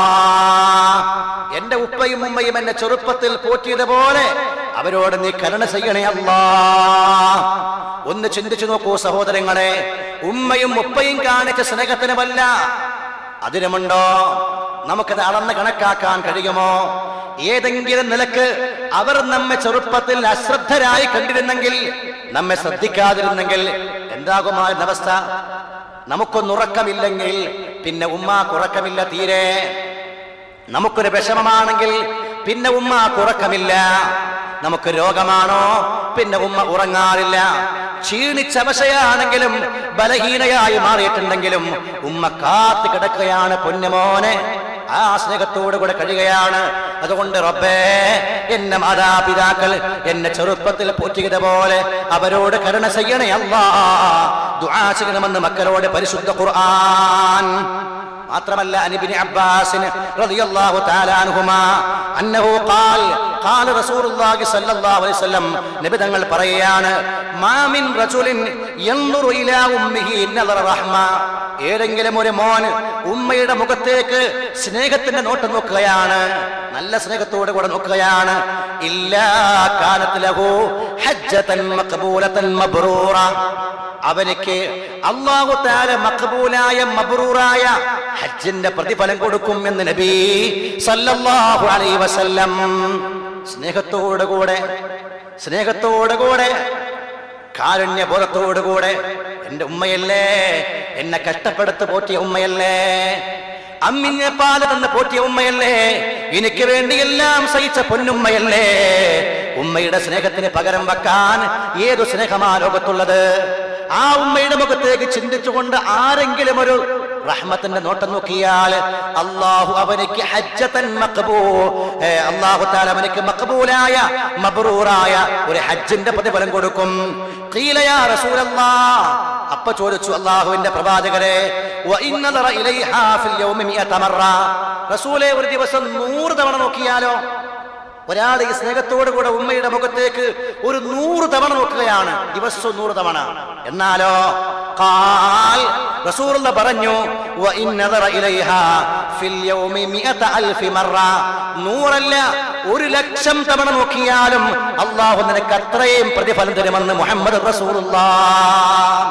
എന്റെ ഉപ്പയും ഉമ്മയും എന്നെ ചെറുപ്പത്തിൽ പോറ്റിയതുപോലെ അവരോട് നീ കരുണ ചെയ്യണേ അല്ലാ ഒന്ന് ചിന്തിച്ചു നോക്കൂ സഹോദരങ്ങളെ ഉമ്മയും ഉപ്പയും കാണിച്ച സ്നേഹത്തിന് വല്ല അതിനുമുണ്ടോ നമുക്കത് അളന്ന് കണക്കാക്കാൻ കഴിയുമോ ഏതെങ്കിലും നിലക്ക് അവർ നമ്മെ ചെറുപ്പത്തിൽ അശ്രദ്ധരായി കണ്ടിരുന്നെങ്കിൽ നമ്മെ ശ്രദ്ധിക്കാതിരുന്നെങ്കിൽ എന്താകുമായിരുന്ന അവസ്ഥ നമുക്കൊന്നുറക്കമില്ലെങ്കിൽ പിന്നെ ഉമ്മാക്കുറക്കമില്ല തീരെ നമുക്കൊരു വിഷമമാണെങ്കിൽ പിന്നെ ഉമ്മ ഉറക്കമില്ല നമുക്ക് രോഗമാണോ പിന്നെ ഉമ്മ ഉറങ്ങാറില്ല ക്ഷീണിച്ച അവശയാണെങ്കിലും ബലഹീനയായി മാറിയിട്ടുണ്ടെങ്കിലും ഉമ്മ കാത്തു കിടക്കുകയാണ് പൊന്നുമോനെ ആ സ്നേഹത്തോടു കൂടെ കഴിയുകയാണ് അതുകൊണ്ട് റബ്ബേ എന്നെ മാതാപിതാക്കൾ എന്നെ ചെറുപ്പത്തിൽ പോറ്റിയത് പോലെ അവരോട് കരുണ ചെയ്യണേ അല്ലാ ദുആ ചെയ്യണമെന്ന് മക്കളോട് പരിശുദ്ധ ഖുർആൻ മാത്രമല്ല അനിബിന് അബ്ബാസിന് റളിയല്ലാഹു തആല അൻഹുമാ അന്നഹു ഖാൽ ഖാല റസൂലുള്ളാഹി സ്വല്ലല്ലാഹു അലൈഹി വസല്ലം നബി തങ്ങൾ പറയുകയാണ് മാ മിൻ റജുലിൻ യൻദുറു ഇലാ ഉമ്മിഹി നദറ റഹ്മ ഏതെങ്കിലും ഒരു മോൻ ഉമ്മയുടെ മുഖത്തേക്ക് സ്നേഹത്തിന്റെ നോട്ടം നോക്കുകയാണ് നല്ല സ്നേഹത്തോടെ കൂടെ നോക്കുകയാണ് ഇല്ലാ കാനത്ത് ലഹു ഹജ്ജതൻ മഖബൂലതൻ മബ്റൂറ അവനിക്ക് അള്ളാഹു താല മഖബൂലായ മബ്റൂറായ ഹജ്ജിന്റെ പ്രതിഫലം കൊടുക്കും എന്ന് നബി സല്ലല്ലാഹു അലൈഹി വസല്ലം സ്നേഹത്തോടുകൂടെ സ്നേഹത്തോടുകൂടെ കാരുണ്യബോധത്തോടുകൂടെ എന്റെ ഉമ്മയല്ലേ എന്നെ കഷ്ടപ്പെടുത്ത് പോറ്റിയ ഉമ്മയല്ലേ അമ്മിഞ്ഞ പാല തന്ന് പോറ്റിയ ഉമ്മയല്ലേ എനിക്ക് വേണ്ടി എല്ലാം സഹിച്ച പൊന്നുമ്മയല്ലേ ഉമ്മയുടെ സ്നേഹത്തിന് പകരം വെക്കാൻ ഏതു സ്നേഹമാ ലോകത്തുള്ളത് ആ ഉമ്മയുടെ മുഖത്തേക്ക് ചിന്തിച്ചുകൊണ്ട് ആരെങ്കിലും ഒരു റഹ്മത്തിന്റെ നോട്ടം നോക്കിയാൽ അള്ളാഹു അവനിക്ക് ഹജ്ജത്തൻ മഖബൂ ഏ, അള്ളാഹു താല അവനിക്ക് മഖബൂലായ മബ്റൂറായ ഒരു ഹജ്ജിന്റെ പ്രതിഫലം കൊടുക്കും ഖീല യാ റസൂലല്ലാ അപ്പ ചോദിച്ചു അള്ളാഹുവിന്റെ പ്രവാചകരെ വ ഇന്നദറ ഇലൈഹാ ഫിൽ യൗമി മിഅത മറ റസൂലേ ഒരു ദിവസം നൂറ് തവണ നോക്കിയാലോ ഒരാൾ ഈ സ്നേഹത്തോടു കൂടെ ഉമ്മയുടെ മുഖത്തേക്ക് ഒരു നൂറ് തവണ നോക്കുകയാണ് ദിവസവും നൂറ് തവണ എന്നാലോ ഖാൽ റസൂലുള്ള പറഞ്ഞു "വ ഇൻ നദറ ഇലൈഹാ ഫിൽ യൗമി മിഅത അൽഫി മറ." നൂറല്ല ഒരു ലക്ഷം തവണ നോക്കിയാലും അള്ളാഹു നിനക്ക് അത്രയും പ്രതിഫലം തരുമെന്ന് മുഹമ്മദ് റസൂലുള്ളാഹ്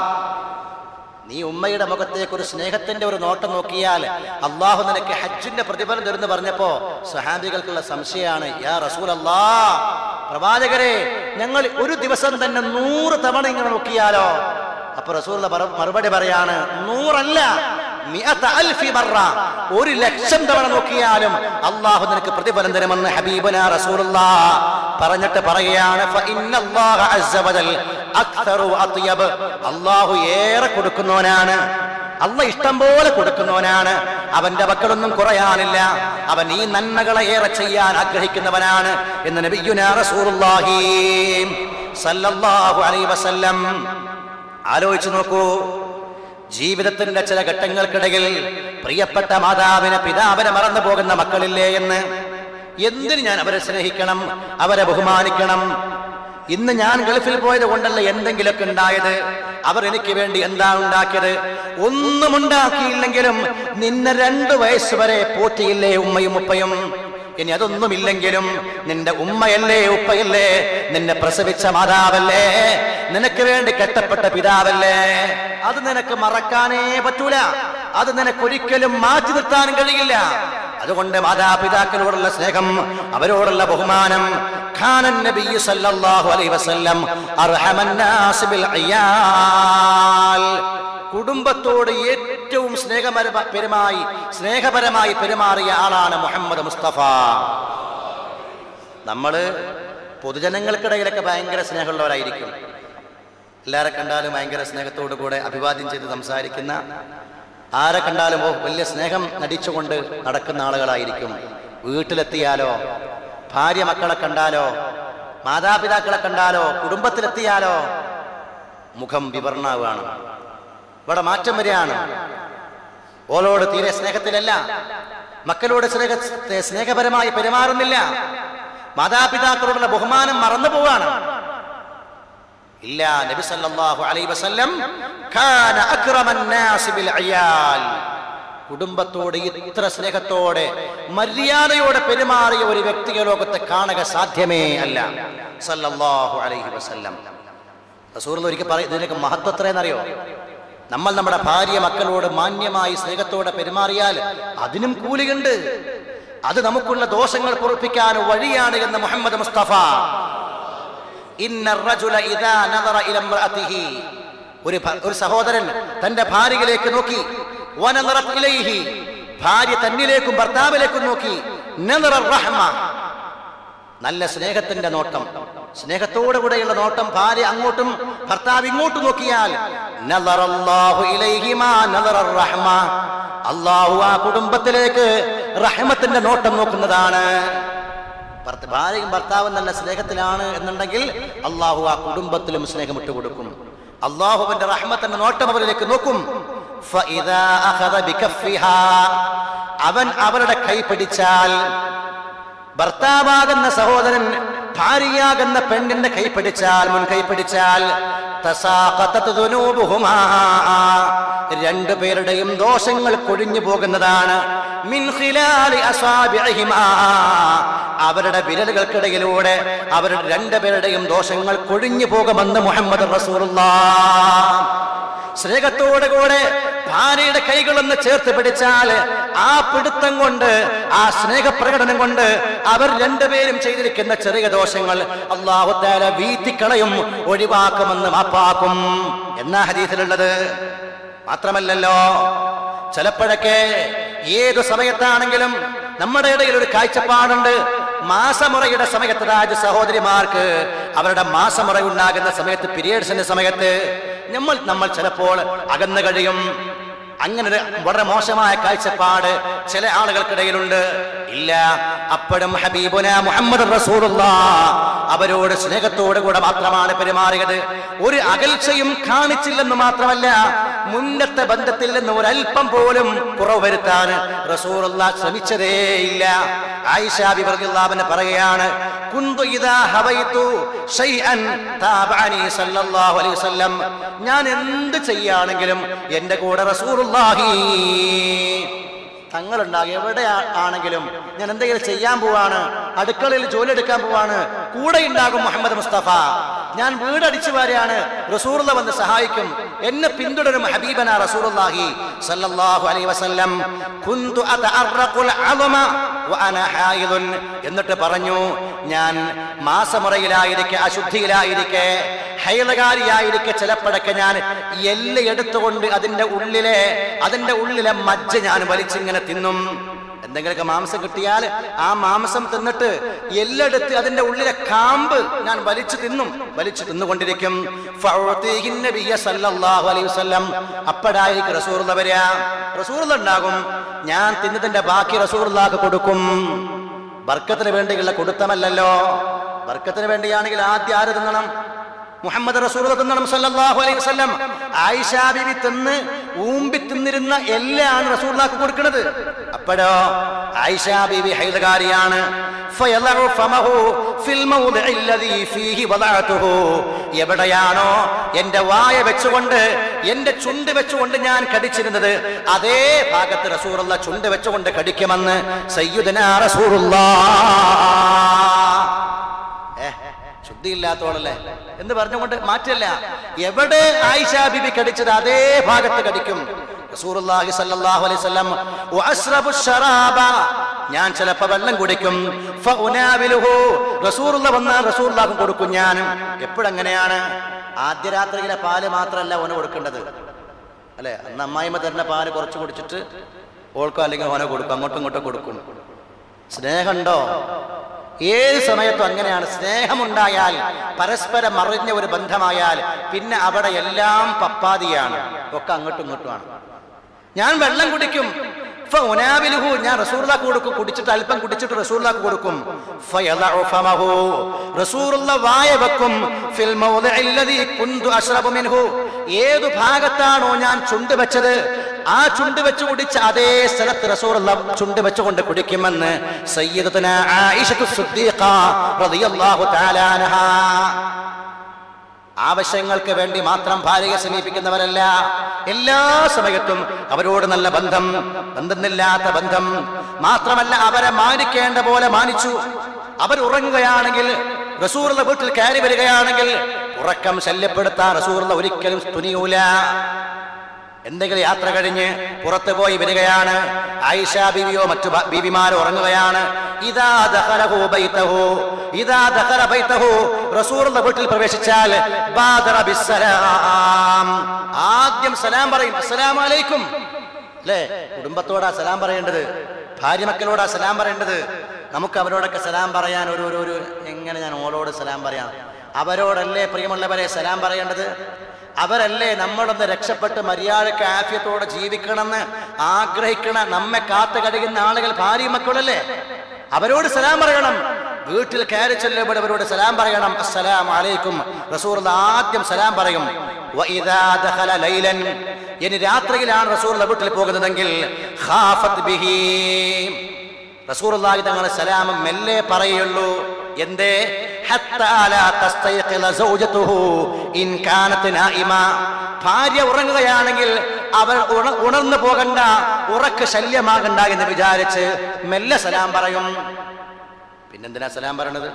നീ ഉമ്മയുടെ മുഖത്തേക്ക് ഒരു സ്നേഹത്തിന്റെ ഒരു നോട്ടം നോക്കിയാൽ അള്ളാഹു നിനക്ക് ഹജ്ജിന്റെ പ്രതിഫലം തരുന്നു പറഞ്ഞപ്പോ സഹാബികൾക്കുള്ള സംശയമാണ് യാ റസൂൽ അല്ലാ പ്രവാചകരെ ഞങ്ങൾ ഒരു ദിവസം തന്നെ നൂറ് തവണ ഇങ്ങനെ നോക്കിയാലോ അപ്പൊ റസൂൽ മറുപടി പറയാണ് നൂറല്ല മിഅത അൽഫി മറ. ഒരു ലക്ഷം തവണ നോക്കിയാലും അള്ളാഹു നിനക്ക് പ്രതിഫലം തരുമെന്ന് ഹബീബന റസൂലുള്ളാ പറഞ്ഞിട്ട് പറയുകയാണ് ഫഇന്നല്ലാഹ അസ്സ വജൽ അക്തറു അത്യബ് അള്ളാഹു ഏറെ കൊടുക്കുന്നവനാണ് അള്ള ഇഷ്ടം പോലെ കൊടുക്കുന്നവനാണ് അവന്റെ മക്കളൊന്നും കുറയാനില്ല അവൻ ഈ നന്മകളെ ഏറെ ചെയ്യാൻ ആഗ്രഹിക്കുന്നവനാണ് എന്ന് നബിയുനാ റസൂലുള്ളാഹി സല്ലല്ലാഹു അലൈഹി വസല്ലം ആലോചിച്ചു നോക്കൂ ജീവിതത്തിന്റെ ചില ഘട്ടങ്ങൾക്കിടയിൽ പ്രിയപ്പെട്ട മാതാവിനെ പിതാവിനെ മറന്നു പോകുന്ന മക്കളില്ലേ എന്ന് എന്തിന് ഞാൻ അവരെ സ്നേഹിക്കണം അവരെ ബഹുമാനിക്കണം ഇന്ന് ഞാൻ ഗൾഫിൽ പോയത് കൊണ്ടല്ല എന്തെങ്കിലുമൊക്കെ ഉണ്ടായത് അവർ എനിക്ക് വേണ്ടി എന്താ ഉണ്ടാക്കിയത് ഒന്നും ഉണ്ടാക്കിയില്ലെങ്കിലും നിന്നെ രണ്ടു വയസ്സ് വരെ പോറ്റിയില്ലേ ഉമ്മയും ഉപ്പയും ഇനി അതൊന്നുമില്ലെങ്കിലും നിന്റെ ഉമ്മയല്ലേ ഉപ്പയല്ലേ നിന്നെ പ്രസവിച്ച മാതാവല്ലേ നിനക്ക് വേണ്ടി കെട്ടപ്പെട്ട പിതാവല്ലേ അത് നിനക്ക് മറക്കാനേ പറ്റൂല അത് നിനക്കൊരിക്കലും മാറ്റി നിർത്താനും കഴിയില്ല അതുകൊണ്ട് മാതാപിതാക്കളോടുള്ള സ്നേഹം അവരോടുള്ള ബഹുമാനം ഖാനൻ നബിയ്യു സല്ലല്ലാഹു അലൈഹി വസല്ലം അർഹമൻ നാസ് ബിൽ അയ്യാൽ കുടുംബത്തോട് ഏറ്റവും സ്നേഹപര പെരുമായി സ്നേഹപരമായി പെരുമാറിയ ആളാണ് മുഹമ്മദ് മുസ്തഫ നമ്മള് പൊതുജനങ്ങൾക്കിടയിലൊക്കെ ഭയങ്കര സ്നേഹമുള്ളവരായിരിക്കും എല്ലാരെ കണ്ടാലും ഭയങ്കര സ്നേഹത്തോടു കൂടെ അഭിവാദ്യം ചെയ്ത് സംസാരിക്കുന്ന ആരെ കണ്ടാലും ഓ വലിയ സ്നേഹം നടിച്ചുകൊണ്ട് നടക്കുന്ന ആളുകളായിരിക്കും വീട്ടിലെത്തിയാലോ ഭാര്യ മക്കളെ കണ്ടാലോ മാതാപിതാക്കളെ കണ്ടാലോ കുടുംബത്തിലെത്തിയാലോ മുഖം വിവർണാവാണ് ഇവിടെ മാറ്റം വരികയാണ് ഓളോട് തീരെ സ്നേഹത്തിലല്ല മക്കളോട് സ്നേഹ സ്നേഹപരമായി പെരുമാറുന്നില്ല മാതാപിതാക്കളോടുള്ള ബഹുമാനം മറന്നു പോവാണ് ഇല്ല നബി സല്ലല്ലാഹു അലൈഹി വസല്ലം കാന അക്രമൻ നാസി ബിൽ അയാൽ കുടുംബത്തോട് ഇത്ര സ്നേഹത്തോടെ മര്യാദയോടെ പെരുമാറിയ ഒരു വ്യക്തിയെ ലോകത്തെ കാണുക സാധ്യമേ അല്ല സല്ലല്ലാഹു അലൈഹി വസല്ലം റസൂൽ ഒരിക്കൽ പറയും ഇതിനൊക്കെ മഹത്വം എത്രയെന്നറിയോ നമ്മൾ നമ്മുടെ ഭാര്യ മക്കളോട് മാന്യമായി സ്നേഹത്തോടെ പെരുമാറിയാൽ അതിനും കൂലിയുണ്ട് അത് നമുക്കുള്ള ദോഷങ്ങൾ പൊറപ്പിക്കാൻ വഴിയാണ് എന്ന് മുഹമ്മദ് മുസ്തഫ ഇന്ന റജുല ഇദാ നദറ ഇല ഇംറഅതിഹി ഒരു ഭ- ഒരു സഹോദരൻ തന്റെ ഭാര്യയിലേക്ക് നോക്കി വനദറത് ഇലൈഹി ഭാര്യ തന്നിലേക്കും ഭർത്താവിലേക്കും നോക്കി നദറ റഹ്മ നല്ല സ്നേഹത്തിന്റെ നോട്ടം സ്നേഹത്തോടു കൂടെയുള്ള നോട്ടം ഭാര്യ അങ്ങോട്ടും ഭർത്താവ് ഇങ്ങോട്ടും നോക്കിയാൽ നദറല്ലാഹു ഇലൈഹി മാ നദറ റഹ്മ അള്ളാഹു ആ കുടുംബത്തിലേക്ക് റഹ്മത്തിന്റെ നോട്ടം നോക്കുന്നതാണ് ഭർത്ത- ഭാര്യയും ഭർത്താവും നല്ല സ്നേഹത്തിലാണ് എന്നുണ്ടെങ്കിൽ അള്ളാഹു ആ കുടുംബത്തിലും സ്നേഹം ഇട്ടുകൊടുക്കും അള്ളാഹുവിന്റെ റഹ്മത്തിന്റെ നോട്ടം അവരിലേക്ക് നോക്കും ഫഇദാ അഖദ ബികഫിഹാ. അവൻ അവരുടെ കൈ പിടിച്ചാൽ ഭർത്താവാകുന്ന സഹോദരൻ ഭാര്യയാകുന്ന പെണ്ണിന്റെ കൈ പിടിച്ചാൽ മുൻ കൈ പിടിച്ചാൽ തസാഖത്തത് ദുനൂബുഹുമാ. രണ്ടുപേരുടെയും ദോഷങ്ങൾ കൊഴിഞ്ഞു പോകുന്നതാണ് മിൻ ഖിലാലി അസാബിഇഹിമാ. അവരുടെ വിരലുകൾക്കിടയിലൂടെ അവരുടെ രണ്ടുപേരുടെയും ദോഷങ്ങൾ കൊഴിഞ്ഞു പോകുമെന്ന് മുഹമ്മദ് റസൂലുള്ളാഹ് സ്നേഹത്തോടെ കൂടെ ഭാര്യയുടെ കൈകളൊന്ന് ചേർത്ത് പിടിച്ചാൽ ആ പിടുത്തം കൊണ്ട് ആ സ്നേഹപ്രകടനം കൊണ്ട് അവർ രണ്ടുപേരും ചെയ്തിരിക്കുന്ന ചെറിയ ദോഷങ്ങൾ അള്ളാഹുത്താല വീത്തിക്കളയും ഒഴിവാക്കുമെന്ന് മാപ്പാക്കും എന്നാ ഹദീസിലുള്ളത് മാത്രമല്ലല്ലോ ചിലപ്പോഴൊക്കെ ഏതു സമയത്താണെങ്കിലും നമ്മുടെ ഇടയിൽ ഒരു കാഴ്ചപ്പാടുണ്ട് മാസമുറയുടെ സമയത്ത് രാജ സഹോദരിമാർക്ക് അവരുടെ മാസമുറ ഉണ്ടാകുന്ന സമയത്ത് പീരിയഡ്സിന്റെ സമയത്ത് നമ്മൾ നമ്മൾ ചിലപ്പോൾ അകന്നു കഴിയും അങ്ങനെ ഒരു വളരെ മോശമായ കാഴ്ചപ്പാട് ചില ആളുകൾക്കിടയിലുണ്ട് ഇല്ല അപ്പോഴും ഹബീബുന മുഹമ്മദ് റസൂലുള്ള അവരോട് സ്നേഹത്തോടു കൂടെ മാത്രമാണ് പെരുമാറിയത് ഒരു അകൽച്ചയും കാണിച്ചില്ലെന്ന് മാത്രമല്ല മുന്നത്തെ ബന്ധത്തിൽ നിന്ന് ഒരല്പം പോലും കുറവ് വരുത്താൻ റസൂലുള്ള ശ്രമിച്ചതേയില്ല ആയിഷ ബിബർഗില്ലാവിനെ പറയുകയാണ് കുന്തു ഇദാ ഹവൈതു ഷൈഅൻ താബഅനി സല്ലല്ലാഹു അലൈഹി വസല്ലം ഞാൻ എന്ത് ചെയ്യാണെങ്കിലും എൻ്റെ കൂടെ റസൂലുള്ളാഹി തങ്ങളുണ്ടാകും എവിടെ ആ- ആണെങ്കിലും ഞാൻ എന്തെങ്കിലും ചെയ്യാൻ പോവാണ് അടുക്കളയിൽ ജോലി എടുക്കാൻ പോവാണ് കൂടെ ഉണ്ടാകും മുഹമ്മദ് മുസ്തഫ ഞാൻ വീടടിച്ചു വാരാണ് റസൂറുള്ള വന്ന് സഹായിക്കും എന്നെ പിന്തുടരും ഹബീബന റസൂലുള്ളാഹി സല്ലല്ലാഹു അലൈഹി വസല്ലം കുന്തു അതഅറഖുൽ അളമ വഅന ഹായിദുൻ എന്നിട്ട് പറഞ്ഞു ഞാൻ മാസമുറയിലായിരിക്കെ അശുദ്ധിയിലായിരിക്കെ ഹൈലകാരിയായിരിക്കെ ചിലപ്പോഴൊക്കെ ഞാൻ എല്ല് എടുത്തുകൊണ്ട് അതിന്റെ ഉള്ളിലെ അതിന്റെ ഉള്ളിലെ മജ്ജ ഞാൻ വലിച്ചിങ്ങനെ തിന്നും എന്തെങ്കിലുമൊക്കെ മാംസം കിട്ടിയാൽ ആ മാംസം തിന്നിട്ട് എല്ലെടുത്ത് അതിന്റെ ഉള്ളിലെ കാമ്പ് ഞാൻ വലിച്ചു തിന്നും വലിച്ചു തിന്നുകൊണ്ടിരിക്കും ഫഅഉതീഹി നബിയ്യ സല്ലല്ലാഹു അലൈഹി വസല്ലം അപ്പോഴായിരിക്കും റസൂറുള്ള വരിക റസൂറുള്ള ഉണ്ടാകും ഞാൻ തിന്നതിന്റെ ബാക്കി റസൂറുള്ളാക്ക് കൊടുക്കും ബർക്കത്തിന് വേണ്ടിയുള്ള കൊടുത്തമല്ലല്ലോ ബർക്കത്തിന് വേണ്ടിയാണെങ്കിൽ ആദ്യം ആര് തിന്നണം മുഹമ്മദ് റസൂൽ തിന്നണം സല്ലല്ലാഹു അലൈഹി വസല്ലം ആയിഷ ബിബി തിന്ന് ഊമ്പി തിന്നിരുന്ന എല്ലാം റസൂലുള്ളാഹിക്ക് കൊടുക്കുന്നത് അപ്പോഴോ ആയിഷ ബിബി ഹൈദകാരിയാണ് فيضع فمه في الموضع الذي فيه وضعته എവിടെയാണോ എന്റെ വായ വെച്ചുകൊണ്ട് എന്റെ ചുണ്ട് വെച്ചുകൊണ്ട് ഞാൻ കടിച്ചിരുന്നത് അതേ ഭാഗത്ത് റസൂറുള്ള ചുണ്ട് വെച്ചുകൊണ്ട് കടിക്കുമെന്ന് സയ്യുദന റസൂറുള്ള ഏ, ശുദ്ധിയില്ലാത്തോളല്ലേ എന്ന് പറഞ്ഞുകൊണ്ട് മാറ്റല്ല എവിടെ ആയിഷ ബിബി കടിച്ചത് അതേ ഭാഗത്ത് കടിക്കും റസൂലുള്ളാഹി സ്വല്ലല്ലാഹു അലൈഹി വസല്ലം വഅശ്റബു ശറാബ ഞാൻ ചിലപ്പോ വെള്ളം കുടിക്കും ഫഉനാവിലുഹു റസൂലുള്ള വന്നാൽ റസൂലുള്ളാഹി കൊടുക്കും ഞാൻ എപ്പോഴങ്ങനെയാണ് ആദ്യ രാത്രിയിലെ പാല് മാത്രമല്ല ഓന് കൊടുക്കേണ്ടത് അല്ലെ അന്ന് അമ്മായിമ്മ തരുന്ന പാല് കുറച്ച് കുടിച്ചിട്ട് ഓൾക്കോ അല്ലെങ്കിൽ ഓനെ കൊടുക്കും അങ്ങോട്ടും ഇങ്ങോട്ടും കൊടുക്കും സ്നേഹമുണ്ടോ ഏത് സമയത്തും അങ്ങനെയാണ് സ്നേഹമുണ്ടായാൽ പരസ്പരം മറിഞ്ഞ ഒരു ബന്ധമായാൽ പിന്നെ അവിടെ എല്ലാം പപ്പാതിയാണ് ഒക്കെ അങ്ങോട്ടും ഇങ്ങോട്ടുമാണ് ഞാൻ വെള്ളം കുടിക്കും ഫഉനാബിലുഹു ഞാൻ റസൂലുള്ളാഹ് കൊടുക്കും കുടിച്ചിട്ട് അല്പം കുടിച്ചിട്ട് റസൂലുള്ളാഹ് കൊടുക്കും ഫയദഉ ഫമഹു റസൂലുള്ള വായ വെക്കും ഫിൽ മൗദിഇ അല്ലദീ കുന്തു അശ്റബു മിൻഹു ഏതു ഭാഗത്താണോ ഞാൻ ചുണ്ട് വെച്ചത് ആ ചുണ്ട് വെച്ച് കുടിച്ച അതേ സ്ഥലത്ത് റസൂലുള്ള ചുണ്ട് വെച്ചുകൊണ്ട് കുടിക്കുമെന്ന് സയ്യിദത്തുന ആയിഷത്തു സിദ്ദീഖ റളിയല്ലാഹു തആല അൻഹാ ആവശ്യങ്ങൾക്ക് വേണ്ടി മാത്രം ഭാര്യയെ സമീപിക്കുന്നവരല്ല എല്ലാ സമയത്തും അവരോട് നല്ല ബന്ധം ബന്ധമില്ലാത്ത ബന്ധം മാത്രമല്ല അവരെ മാനിക്കേണ്ട പോലെ മാനിച്ചു അവർ ഉറങ്ങുകയാണെങ്കിൽ റസൂറുള്ള വീട്ടിൽ കയറി വരികയാണെങ്കിൽ ഉറക്കം ശല്യപ്പെടുത്താൻ റസൂറുള്ള ഒരിക്കലും തുനിയൂല എന്തെങ്കിലും യാത്ര കഴിഞ്ഞ് പുറത്തു പോയി വരികയാണ് ആയിഷ ബീവിയോ മറ്റു ബ- ബീവിമാരോ ഉറങ്ങുകയാണ് ഇതാ ദഖലഹു ബൈതഹു ഇതാ ദഖല ബൈതഹു റസൂലുള്ള വീട്ടിൽ പ്രവേശിച്ചാൽ ബാദറ ബിസ്സലാം ആദ്യം സലാം പറയും അസ്സലാമു അലൈക്കും അല്ലേ കുടുംബത്തോടാ സലാം പറയേണ്ടത് ഭാര്യ മക്കളോടാ സലാം പറയേണ്ടത് നമുക്ക് അവരോടൊക്കെ സലാം പറയാൻ ഒരു ഒരു ഒരു എങ്ങനെ ഞാൻ ഓളോട് സലാം പറയാം അവരോടല്ലേ പ്രിയമുള്ളവരെ സലാം പറയേണ്ടത് അവരല്ലേ നമ്മളൊന്ന് രക്ഷപ്പെട്ട് മര്യാദക്ക് ആഫ്യത്തോടെ ജീവിക്കണമെന്ന് ആഗ്രഹിക്കണ നമ്മെ കാത്തു കഴിയുന്ന ആളുകൾ ഭാര്യ മക്കളല്ലേ അവരോട് സലാം പറയണം വീട്ടിൽ കയറി ചെല്ലുമ്പോൾ അവരോട് സലാം പറയണം അസ്സലാം അലൈക്കും റസൂർ ആദ്യം സലാം പറയും വഇദാ ദഖല ലൈലൻ ഇനി രാത്രിയിലാണ് റസൂർ വീട്ടിൽ പോകുന്നതെങ്കിൽ ഖാഫത്ത് ബിഹി റസൂറുള്ളാഹി തങ്ങൾ സലാം മെല്ലെ പറയുള്ളൂ എന്തേ ഹത്താ ലാ തസ്തയ്ഖിള സൗജതുഹു ഇൻ കാനത് നായിമ ഭാര്യ ഉറങ്ങുകയാണെങ്കിൽ അവർ ഉണ- ഉണർന്നു പോകണ്ട ഉറക്ക് ശല്യമാകണ്ട എന്ന് വിചാരിച്ച് മെല്ലെ സലാം പറയും പിന്നെന്തിനാ സലാം പറയണത്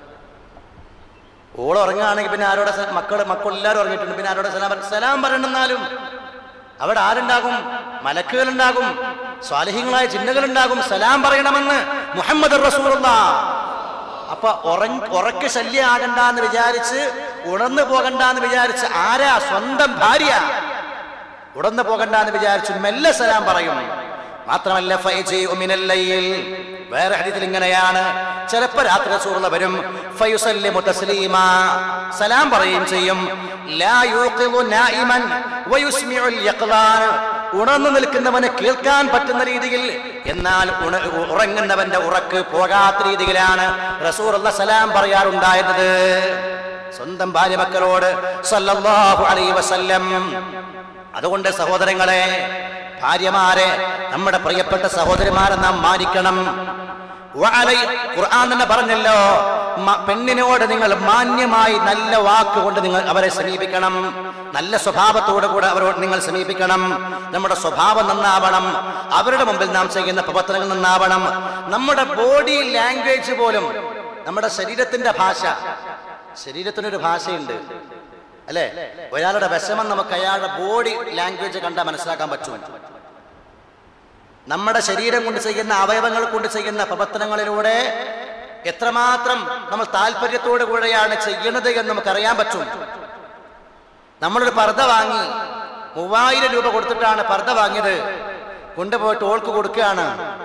ഓൾ ഉറങ്ങുകയാണെങ്കിൽ പിന്നെ ആരോടെ സ- മക്കള് മക്കൾ എല്ലാവരും ഉറങ്ങിയിട്ടുണ്ട് പിന്നെ ആരോടെ സലാം പറ- സലാം പറയണമെന്നാലും അവിടെ ആരുണ്ടാകും മലക്കുകളുണ്ടാകും സ്വാലിഹ്യങ്ങളായ ചിഹ്നകളുണ്ടാകും സലാം പറയണമെന്ന് മുഹമ്മദ് റസൂലുള്ള അപ്പൊ ഉറങ്ങ ഉറക്ക് ശല്യം ആകണ്ട എന്ന് വിചാരിച്ച് ഉണർന്നു പോകണ്ട എന്ന് വിചാരിച്ച് ആരാ സ്വന്തം ഭാര്യ ഉടന്നു പോകണ്ട എന്ന് വിചാരിച്ചു മെല്ലെ സലാം പറയും മാത്രമല്ല ഫയജീഉ മിനൽ ലൈൽ. വേറെ ഹദീസിൽ ഇങ്ങനെയാണ് ചിലപ്പോ രാത്രി സൂറുള്ള വരും ഫയുസല്ലിമു തസ്ലീമാ സലാം പറയുകയും ചെയ്യും ലാ യൂഖിദു നായിമൻ വയുസ്മിഉൽ യഖ്ലാൻ ഉണർന്നു നിൽക്കുന്നവന് കേൾക്കാൻ പറ്റുന്ന രീതിയിൽ എന്നാൽ ഉണ- ഉറങ്ങുന്നവന്റെ ഉറക്ക് പോകാത്ത രീതിയിലാണ് റസൂറുള്ള സലാം പറയാറുണ്ടായിരുന്നത് സ്വന്തം ഭാര്യ മക്കളോട് സല്ലല്ലാഹു അലൈഹി വസല്ലം അതുകൊണ്ട് സഹോദരങ്ങളെ ഭാര്യമാരെ നമ്മുടെ പ്രിയപ്പെട്ട സഹോദരിമാരെ നാം മാനിക്കണം വഅലൈ- ഖുർആൻ തന്നെ പറഞ്ഞല്ലോ മ- പെണ്ണിനോട് നിങ്ങൾ മാന്യമായി നല്ല വാക്കുകൊണ്ട് നിങ്ങൾ അവരെ സമീപിക്കണം നല്ല സ്വഭാവത്തോടു കൂടെ അവരോട് നിങ്ങൾ സമീപിക്കണം നമ്മുടെ സ്വഭാവം നന്നാവണം അവരുടെ മുമ്പിൽ നാം ചെയ്യുന്ന പ്രവർത്തനങ്ങൾ നന്നാവണം നമ്മുടെ ബോഡി ലാംഗ്വേജ് പോലും നമ്മുടെ ശരീരത്തിന്റെ ഭാഷ ശരീരത്തിനൊരു ഭാഷയുണ്ട് അല്ലേ ഒരാളുടെ വിഷമം നമുക്ക് അയാളുടെ ബോഡി ലാംഗ്വേജ് കണ്ടാൽ മനസ്സിലാക്കാൻ പറ്റും നമ്മുടെ ശരീരം കൊണ്ട് ചെയ്യുന്ന അവയവങ്ങൾ കൊണ്ട് ചെയ്യുന്ന പ്രവർത്തനങ്ങളിലൂടെ എത്രമാത്രം നമ്മൾ താല്പര്യത്തോടു കൂടെയാണ് ചെയ്യുന്നത് എന്ന് നമുക്കറിയാൻ പറ്റും നമ്മളൊരു പർദ്ദ വാങ്ങി മൂവായിരം രൂപ കൊടുത്തിട്ടാണ് പർദ്ദ വാങ്ങിയത് കൊണ്ടുപോയിട്ട് ഓൾക്ക് കൊടുക്കുകയാണ്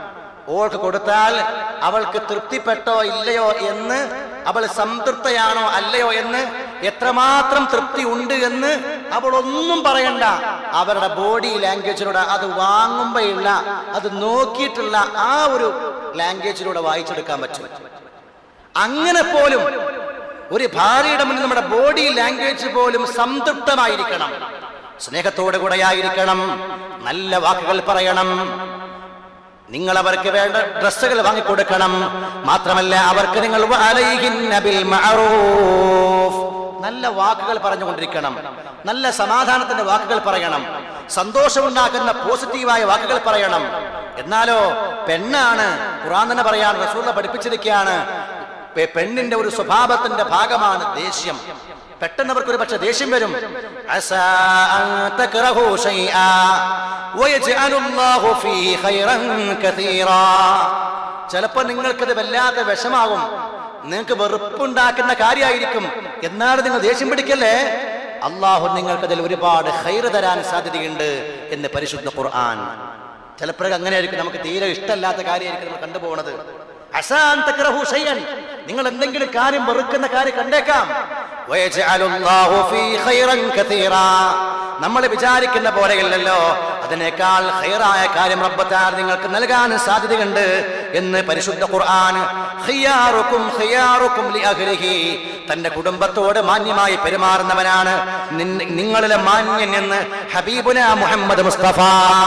ഓൾക്ക് കൊടുത്താൽ അവൾക്ക് തൃപ്തിപ്പെട്ടോ ഇല്ലയോ എന്ന് അവൾ സംതൃപ്തയാണോ അല്ലയോ എന്ന് എത്രമാത്രം തൃപ്തി ഉണ്ട് എന്ന് അവൾ ഒന്നും പറയണ്ട അവരുടെ ബോഡി ലാംഗ്വേജിലൂടെ അത് വാങ്ങുമ്പോഴുള്ള അത് നോക്കിയിട്ടുള്ള ആ ഒരു ലാംഗ്വേജിലൂടെ വായിച്ചെടുക്കാൻ പറ്റും അങ്ങനെ പോലും ഒരു ഭാര്യയുടെ മുന്നിൽ നമ്മുടെ ബോഡി ലാംഗ്വേജ് പോലും സംതൃപ്തമായിരിക്കണം സ്നേഹത്തോടു കൂടെയായിരിക്കണം നല്ല വാക്കുകൾ പറയണം നിങ്ങൾ അവർക്ക് വേണ്ട ഡ്രസ്സുകൾ വാങ്ങിക്കൊടുക്കണം മാത്രമല്ല അവർക്ക് നിങ്ങൾ വഅലൈഹിന്ന ബിൽ മഅറൂഫ്. നല്ല വാക്കുകൾ പറഞ്ഞുകൊണ്ടിരിക്കണം നല്ല സമാധാനത്തിന്റെ വാക്കുകൾ പറയണം സന്തോഷമുണ്ടാക്കുന്ന പോസിറ്റീവായ വാക്കുകൾ പറയണം എന്നാലോ പെണ്ണാണ് ഖുറാൻ തന്നെ പറയാൻ റസൂല പഠിപ്പിച്ചിരിക്കുകയാണ് പെ- പെണ്ണിന്റെ ഒരു സ്വഭാവത്തിന്റെ ഭാഗമാണ് ദേഷ്യം പെട്ടെന്ന് അവർക്ക് ഒരു പക്ഷെ ദേഷ്യം വരും അസാ അൻ തക്റഹു ശൈആ വയജ്അലു അല്ലാഹു ഫീഹി ഖൈറൻ കതീറാ ചിലപ്പോൾ നിങ്ങൾക്കത് വല്ലാതെ വിഷമാകും നിങ്ങൾക്ക് വെറുപ്പുണ്ടാക്കുന്ന കാര്യമായിരിക്കും എന്നാലും നിങ്ങൾ ദേഷ്യം പിടിക്കല്ലേ അള്ളാഹു നിങ്ങൾക്കതിൽ ഒരുപാട് ഹൈറ് തരാൻ സാധ്യതയുണ്ട് എന്ന് പരിശുദ്ധ ഖുർആൻ ചിലപ്പോഴൊക്കെ അങ്ങനെയായിരിക്കും നമുക്ക് തീരെ ഇഷ്ടമല്ലാത്ത കാര്യമായിരിക്കും നമ്മൾ കണ്ടുപോകുന്നത് അസാൻ തക്റഹു ഷൈഅൻ നിങ്ങൾ എന്തെങ്കിലും കാര്യം വെറുക്കുന്ന കാര്യം കണ്ടേക്കാം വയജ്അലുല്ലാഹു ഫീ ഖൈറൻ കതീറാ നമ്മൾ വിചാരിക്കുന്ന പോലെയല്ലല്ലോ അതിനേക്കാൾ ഹൈറായ കാര്യം റബ്ബത്താർ നിങ്ങൾക്ക് നൽകാൻ സാധ്യതയുണ്ട് എന്ന് പരിശുദ്ധ ഖുർആൻ ഖിയാറുക്കും ഖിയാറുക്കും ലി അഹ്ലിഹി തന്റെ കുടുംബത്തോട് മാന്യമായി പെരുമാറുന്നവനാണ് നിൻ- നിങ്ങളിലെ മാന്യൻ എന്ന് ഹബീബുന മുഹമ്മദ് മുസ്തഫ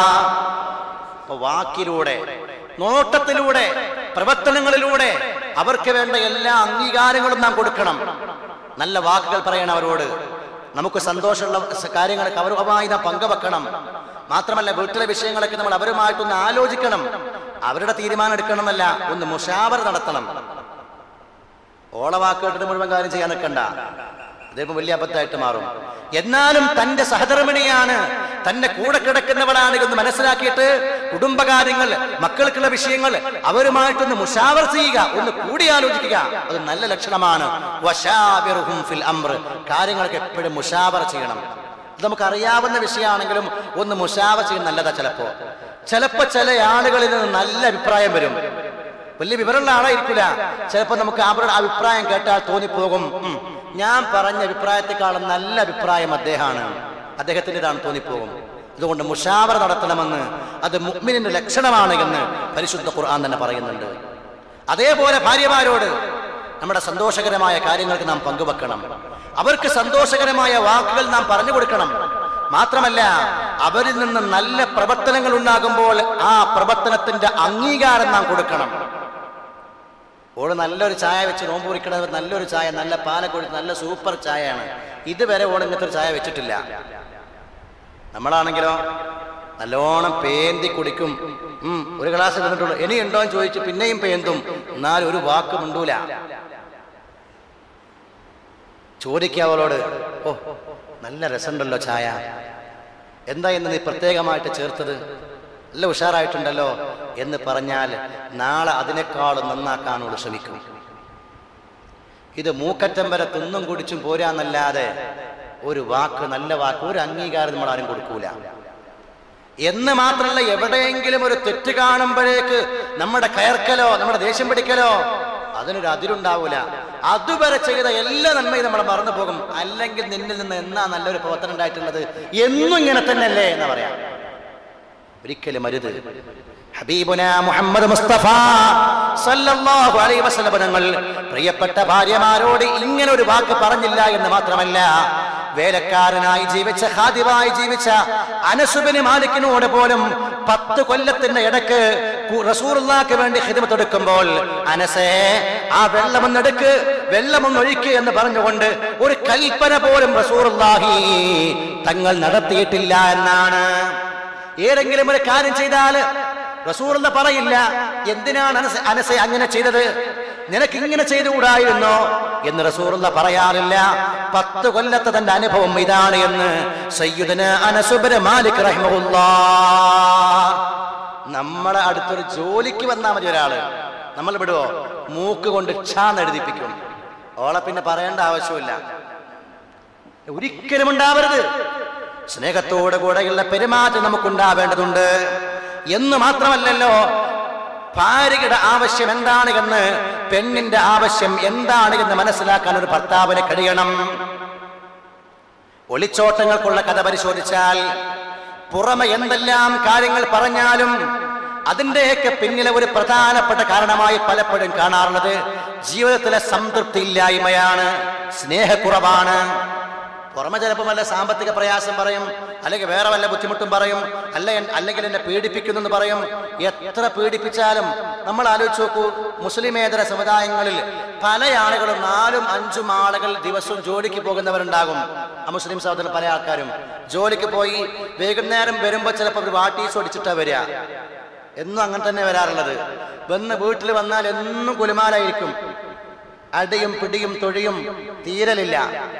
അപ്പൊ വാക്കിലൂടെ നോട്ടത്തിലൂടെ പ്രവർത്തനങ്ങളിലൂടെ അവർക്ക് വേണ്ട എല്ലാ അംഗീകാരങ്ങളും നാം കൊടുക്കണം നല്ല വാക്കുകൾ പറയണം അവരോട് നമുക്ക് സന്തോഷമുള്ള സ- കാര്യങ്ങളൊക്കെ അവരുമായി നാം പങ്കുവെക്കണം മാത്രമല്ല വീട്ടിലെ വിഷയങ്ങളൊക്കെ നമ്മൾ അവരുമായിട്ടൊന്ന് ആലോചിക്കണം അവരുടെ തീരുമാനം എടുക്കണമെന്നല്ല ഒന്ന് മുഷാവർ നടത്തണം ഓള വാക്ക് കേട്ടിട്ട് മുഴുവൻ കാര്യം ചെയ്യാൻ നിൽക്കണ്ട ഇതിപ്പോ വലിയ അബദ്ധമായിട്ട് മാറും എന്നാലും തന്റെ സഹധർമ്മിണിയാണ് തന്റെ കൂടെ കിടക്കുന്നവളാണ് എന്ന് മനസ്സിലാക്കിയിട്ട് കുടുംബകാര്യങ്ങൾ മക്കൾക്കുള്ള വിഷയങ്ങൾ അവരുമായിട്ടൊന്ന് മുഷാവർ ചെയ്യുക ഒന്ന് കൂടിയാലോചിക്കുക അത് നല്ല ലക്ഷണമാണ് വശാബിറുഹും ഫിൽ അംറ് കാര്യങ്ങളൊക്കെ എപ്പോഴും മുഷാവർ ചെയ്യണം ഇത് നമുക്ക് അറിയാവുന്ന വിഷയമാണെങ്കിലും ഒന്ന് മുഷാവർ ചെയ്യുന്നത് നല്ലതാ ചിലപ്പോ ചിലപ്പോ ചില ആളുകളിൽ നിന്ന് നല്ല അഭിപ്രായം വരും വലിയ വിവരമുള്ള ആളായിരിക്കില്ല ചിലപ്പോൾ നമുക്ക് അവരുടെ അഭിപ്രായം കേട്ടാൽ തോന്നിപ്പോകും ഉം, ഞാൻ പറഞ്ഞ അഭിപ്രായത്തെക്കാളും നല്ല അഭിപ്രായം അദ്ദേഹമാണ് അദ്ദേഹത്തിൻ്റെതാണ് തോന്നിപ്പോകും അതുകൊണ്ട് മുഷാവറ നടത്തണമെന്ന് അത് മുഗ്മിനിന്റെ ലക്ഷണമാണ് എന്ന് പരിശുദ്ധ ഖുർആൻ തന്നെ പറയുന്നുണ്ട് അതേപോലെ ഭാര്യമാരോട് നമ്മുടെ സന്തോഷകരമായ കാര്യങ്ങൾക്ക് നാം പങ്കുവെക്കണം അവർക്ക് സന്തോഷകരമായ വാക്കുകൾ നാം പറഞ്ഞു കൊടുക്കണം മാത്രമല്ല അവരിൽ നിന്ന് നല്ല പ്രവർത്തനങ്ങൾ ഉണ്ടാകുമ്പോൾ ആ പ്രവർത്തനത്തിന്റെ അംഗീകാരം നാം കൊടുക്കണം ഓള് നല്ലൊരു ചായ വെച്ച് നോമ്പ് കുറിക്കണത് നല്ലൊരു ചായ നല്ല പാലൊക്കെ ഒഴിച്ച് നല്ല സൂപ്പർ ചായയാണ് ഇതുവരെ ഓൾ ഇങ്ങനത്തെ ഒരു ചായ വെച്ചിട്ടില്ല നമ്മളാണെങ്കിലോ നല്ലോണം പേന്തി കുടിക്കും ഉം, ഒരു ഗ്ലാസ് തന്നിട്ടുള്ളൂ ഇനി ഉണ്ടോ എന്ന് ചോദിച്ചു പിന്നെയും പേന്തും എന്നാലും ഒരു വാക്ക് മിണ്ടൂല ചോദിക്കുക അവളോട് ഓ നല്ല രസമുണ്ടല്ലോ ചായ എന്താ ഇന്ന് നീ പ്രത്യേകമായിട്ട് ചേർത്തത് നല്ല ഉഷാറായിട്ടുണ്ടല്ലോ എന്ന് പറഞ്ഞാൽ നാളെ അതിനേക്കാളും നന്നാക്കാനോട് ശ്രമിക്കും ഇത് മൂക്കറ്റം വരെ തിന്നും കുടിച്ചും പോരാന്നല്ലാതെ ഒരു വാക്ക് നല്ല വാക്ക് ഒരു അംഗീകാരം നമ്മൾ ആരും കൊടുക്കൂല എന്ന് മാത്രമല്ല എവിടെയെങ്കിലും ഒരു തെറ്റ് കാണുമ്പോഴേക്ക് നമ്മുടെ കയർക്കലോ നമ്മുടെ ദേഷ്യം പിടിക്കലോ അതിനൊരു അതിരുണ്ടാവൂല അതുവരെ ചെയ്ത എല്ലാ നന്മയും നമ്മൾ മറന്നു പോകും അല്ലെങ്കിൽ നിന്നിൽ നിന്ന് എന്നാ നല്ലൊരു പ്രവർത്തനം ഉണ്ടായിട്ടുള്ളത് എന്നും ഇങ്ങനെ തന്നെയല്ലേ എന്ന് പറയാം ഒരിക്കലും അരുത് ഹബീബുന മുഹമ്മദ് മുസ്തഫ സല്ലല്ലാഹു അലൈഹി വസല്ലം തങ്ങൾ പ്രിയപ്പെട്ട ഭാര്യമാരോട് ഇങ്ങനെ ഒരു വാക്ക് പറഞ്ഞില്ല എന്ന് മാത്രമല്ല വേലക്കാരനായി ജീവിച്ച ഖാദിമായി ജീവിച്ച അനസുബിന് മാലിക്കിനോട് പോലും പത്ത് കൊല്ലത്തിന്റെ ഇടക്ക് കു- റസൂലുള്ളാഹിക്ക് വേണ്ടി ഹിദ്മത്ത് എടുക്കുമ്പോൾ അനസേ ആ വെള്ളമൊന്നെടുക്ക് വെള്ളമൊന്നൊഴിക്ക് എന്ന് പറഞ്ഞുകൊണ്ട് ഒരു കൽപ്പന പോലും റസൂലുള്ളാഹി തങ്ങൾ നടത്തിയിട്ടില്ല എന്നാണ് ഏതെങ്കിലും ഒരു കാര്യം ചെയ്താൽ റസൂർന്ന് പറയില്ല എന്തിനാണ് അനസ അനസ അങ്ങനെ ചെയ്തത് നിനക്ക് ഇങ്ങനെ ചെയ്തുകൂടായിരുന്നോ എന്ന് റസൂർന്ന് പറയാറില്ല പത്ത് കൊല്ലത്തെ തന്റെ അനുഭവം ഇതാണ് എന്ന് സയ്യുദന അനസുബന് മാലിക് റഹ്മുല്ലാ നമ്മളെ അടുത്തൊരു ജോലിക്ക് വന്നാൽ മതി ഒരാള് നമ്മൾ വിടുവോ മൂക്ക് കൊണ്ട് ക്ഷാന്ന് എഴുതിപ്പിക്കും ഓളെ പിന്നെ പറയേണ്ട ആവശ്യമില്ല ഒരിക്കലും ഉണ്ടാവരുത് സ്നേഹത്തോടു കൂടെയുള്ള പെരുമാറ്റം നമുക്കുണ്ടാവേണ്ടതുണ്ട് എന്ന് മാത്രമല്ലല്ലോ ഭാര്യയുടെ ആവശ്യം എന്താണ് എന്ന് പെണ്ണിന്റെ ആവശ്യം എന്താണ് എന്ന് മനസ്സിലാക്കാൻ ഒരു ഭർത്താവിന് കഴിയണം ഒളിച്ചോട്ടങ്ങൾക്കുള്ള കഥ പരിശോധിച്ചാൽ പുറമെ എന്തെല്ലാം കാര്യങ്ങൾ പറഞ്ഞാലും അതിന്റെയൊക്കെ പിന്നിലെ ഒരു പ്രധാനപ്പെട്ട കാരണമായി പലപ്പോഴും കാണാറുള്ളത് ജീവിതത്തിലെ സംതൃപ്തി ഇല്ലായ്മയാണ് സ്നേഹക്കുറവാണ് പുറമെ ചിലപ്പോൾ വല്ല സാമ്പത്തിക പ്രയാസം പറയും അല്ലെങ്കിൽ വേറെ വല്ല ബുദ്ധിമുട്ടും പറയും അല്ല എൻ- അല്ലെങ്കിൽ എന്നെ പീഡിപ്പിക്കുന്നു എന്ന് പറയും എത്ര പീഡിപ്പിച്ചാലും നമ്മൾ ആലോചിച്ച് നോക്കൂ മുസ്ലിമേതര സമുദായങ്ങളിൽ പല ആളുകളും നാലും അഞ്ചും ആളുകൾ ദിവസവും ജോലിക്ക് പോകുന്നവരുണ്ടാകും ആ മുസ്ലിം സഹോദരൻ പല ആൾക്കാരും ജോലിക്ക് പോയി വൈകുന്നേരം വരുമ്പോൾ ചിലപ്പോൾ ഒരു വാട്ടീസ് ഒടിച്ചിട്ടാ വരിക എന്നും അങ്ങനെ തന്നെ വരാറുള്ളത് വന്ന് വീട്ടിൽ വന്നാൽ എന്നും കുലുമാലായിരിക്കും അടിയും പിടിയും തൊഴിയും തീരലില്ല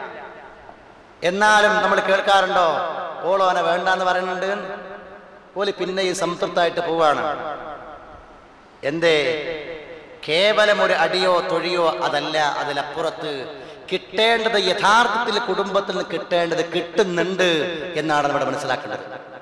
എന്നാലും നമ്മൾ കേൾക്കാറുണ്ടോ ഓളോനെ വേണ്ടാന്ന് പറയുന്നുണ്ട് ഓല് പിന്നെയും സംതൃപ്തമായിട്ട് പോവാണ് എന്തേ കേവലം ഒരു അടിയോ തൊഴിയോ അതല്ല അതിലപ്പുറത്ത് കിട്ടേണ്ടത് യഥാർത്ഥത്തിൽ കുടുംബത്തിൽ നിന്ന് കിട്ടേണ്ടത് കിട്ടുന്നുണ്ട് എന്നാണ് നമ്മൾ മനസ്സിലാക്കേണ്ടത്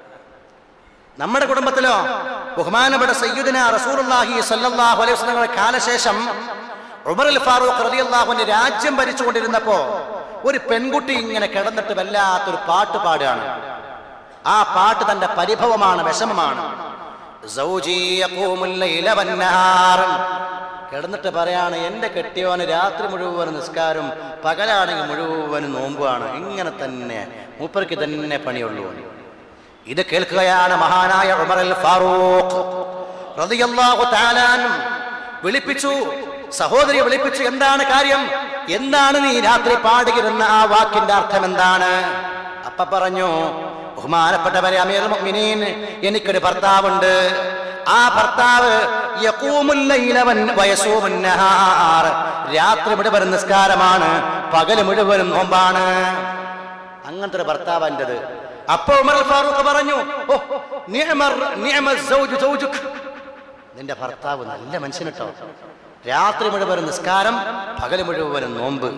നമ്മുടെ കുടുംബത്തിലോ ബഹുമാനപ്പെട്ട സയ്യിദിന റസൂലുള്ളാഹി സല്ലല്ലാഹു അലൈഹി വസല്ലമയുടെ കാലശേഷം ഉമറുൽ ഫാറൂഖ് റളിയല്ലാഹുവിന്റെ രാജ്യം ഭരിച്ചുകൊണ്ടിരുന്നപ്പോ ഒരു പെൺകുട്ടി ഇങ്ങനെ കിടന്നിട്ട് വല്ലാത്തൊരു പാട്ട് പാടുകയാണ് ആ പാട്ട് തന്റെ പരിഭവമാണ് വിഷമമാണ് സൗജി യഖൂമുൽ ലൈല വന്നഹാർ. കിടന്നിട്ട് പറയാണ് എന്റെ കെട്ടിയോന് രാത്രി മുഴുവൻ നിസ്കാരം പകലാണെങ്കിൽ മുഴുവൻ നോമ്പുമാണ് ഇങ്ങനെ തന്നെ മൂപ്പർക്ക് തന്നെ പണിയുള്ളൂ ഇത് കേൾക്കുകയാണ് മഹാനായ ഉമർ അൽ ഫാറൂഖ് റളിയല്ലാഹു തആല അൻഹു. വിളിപ്പിച്ചു സഹോദരിയെ വിളിപ്പിച്ചു എന്താണ് കാര്യം എന്താണ് നീ രാത്രി പാടുകിരുന്ന ആ വാക്കിന്റെ അർത്ഥം എന്താണ് അപ്പ പറഞ്ഞു ബഹുമാനപ്പെട്ടവരെ അമീർ മുഅ്മിനീൻ എനിക്കൊരു ഭർത്താവുണ്ട് ആ ഭർത്താവ് യഖൂമുൽ ലൈല വൻ- വയസൂമുൻ നഹാർ. രാത്രി മുഴുവൻ നിസ്കാരമാണ് പകല് മുഴുവനും നോമ്പാണ് അങ്ങനത്തെ ഒരു ഭർത്താവ് എന്റേത് അപ്പൊ ഉമർ ഫാറൂഖ് പറഞ്ഞു ഓ നിഅമർ നിഅമ സൗജു സൗജുക് നിന്റെ ഭർത്താവ് നല്ല മനുഷ്യൻ കേട്ടോ രാത്രി മുഴുവൻ നിസ്കാരം പകല് മുഴുവൻ നോമ്പ്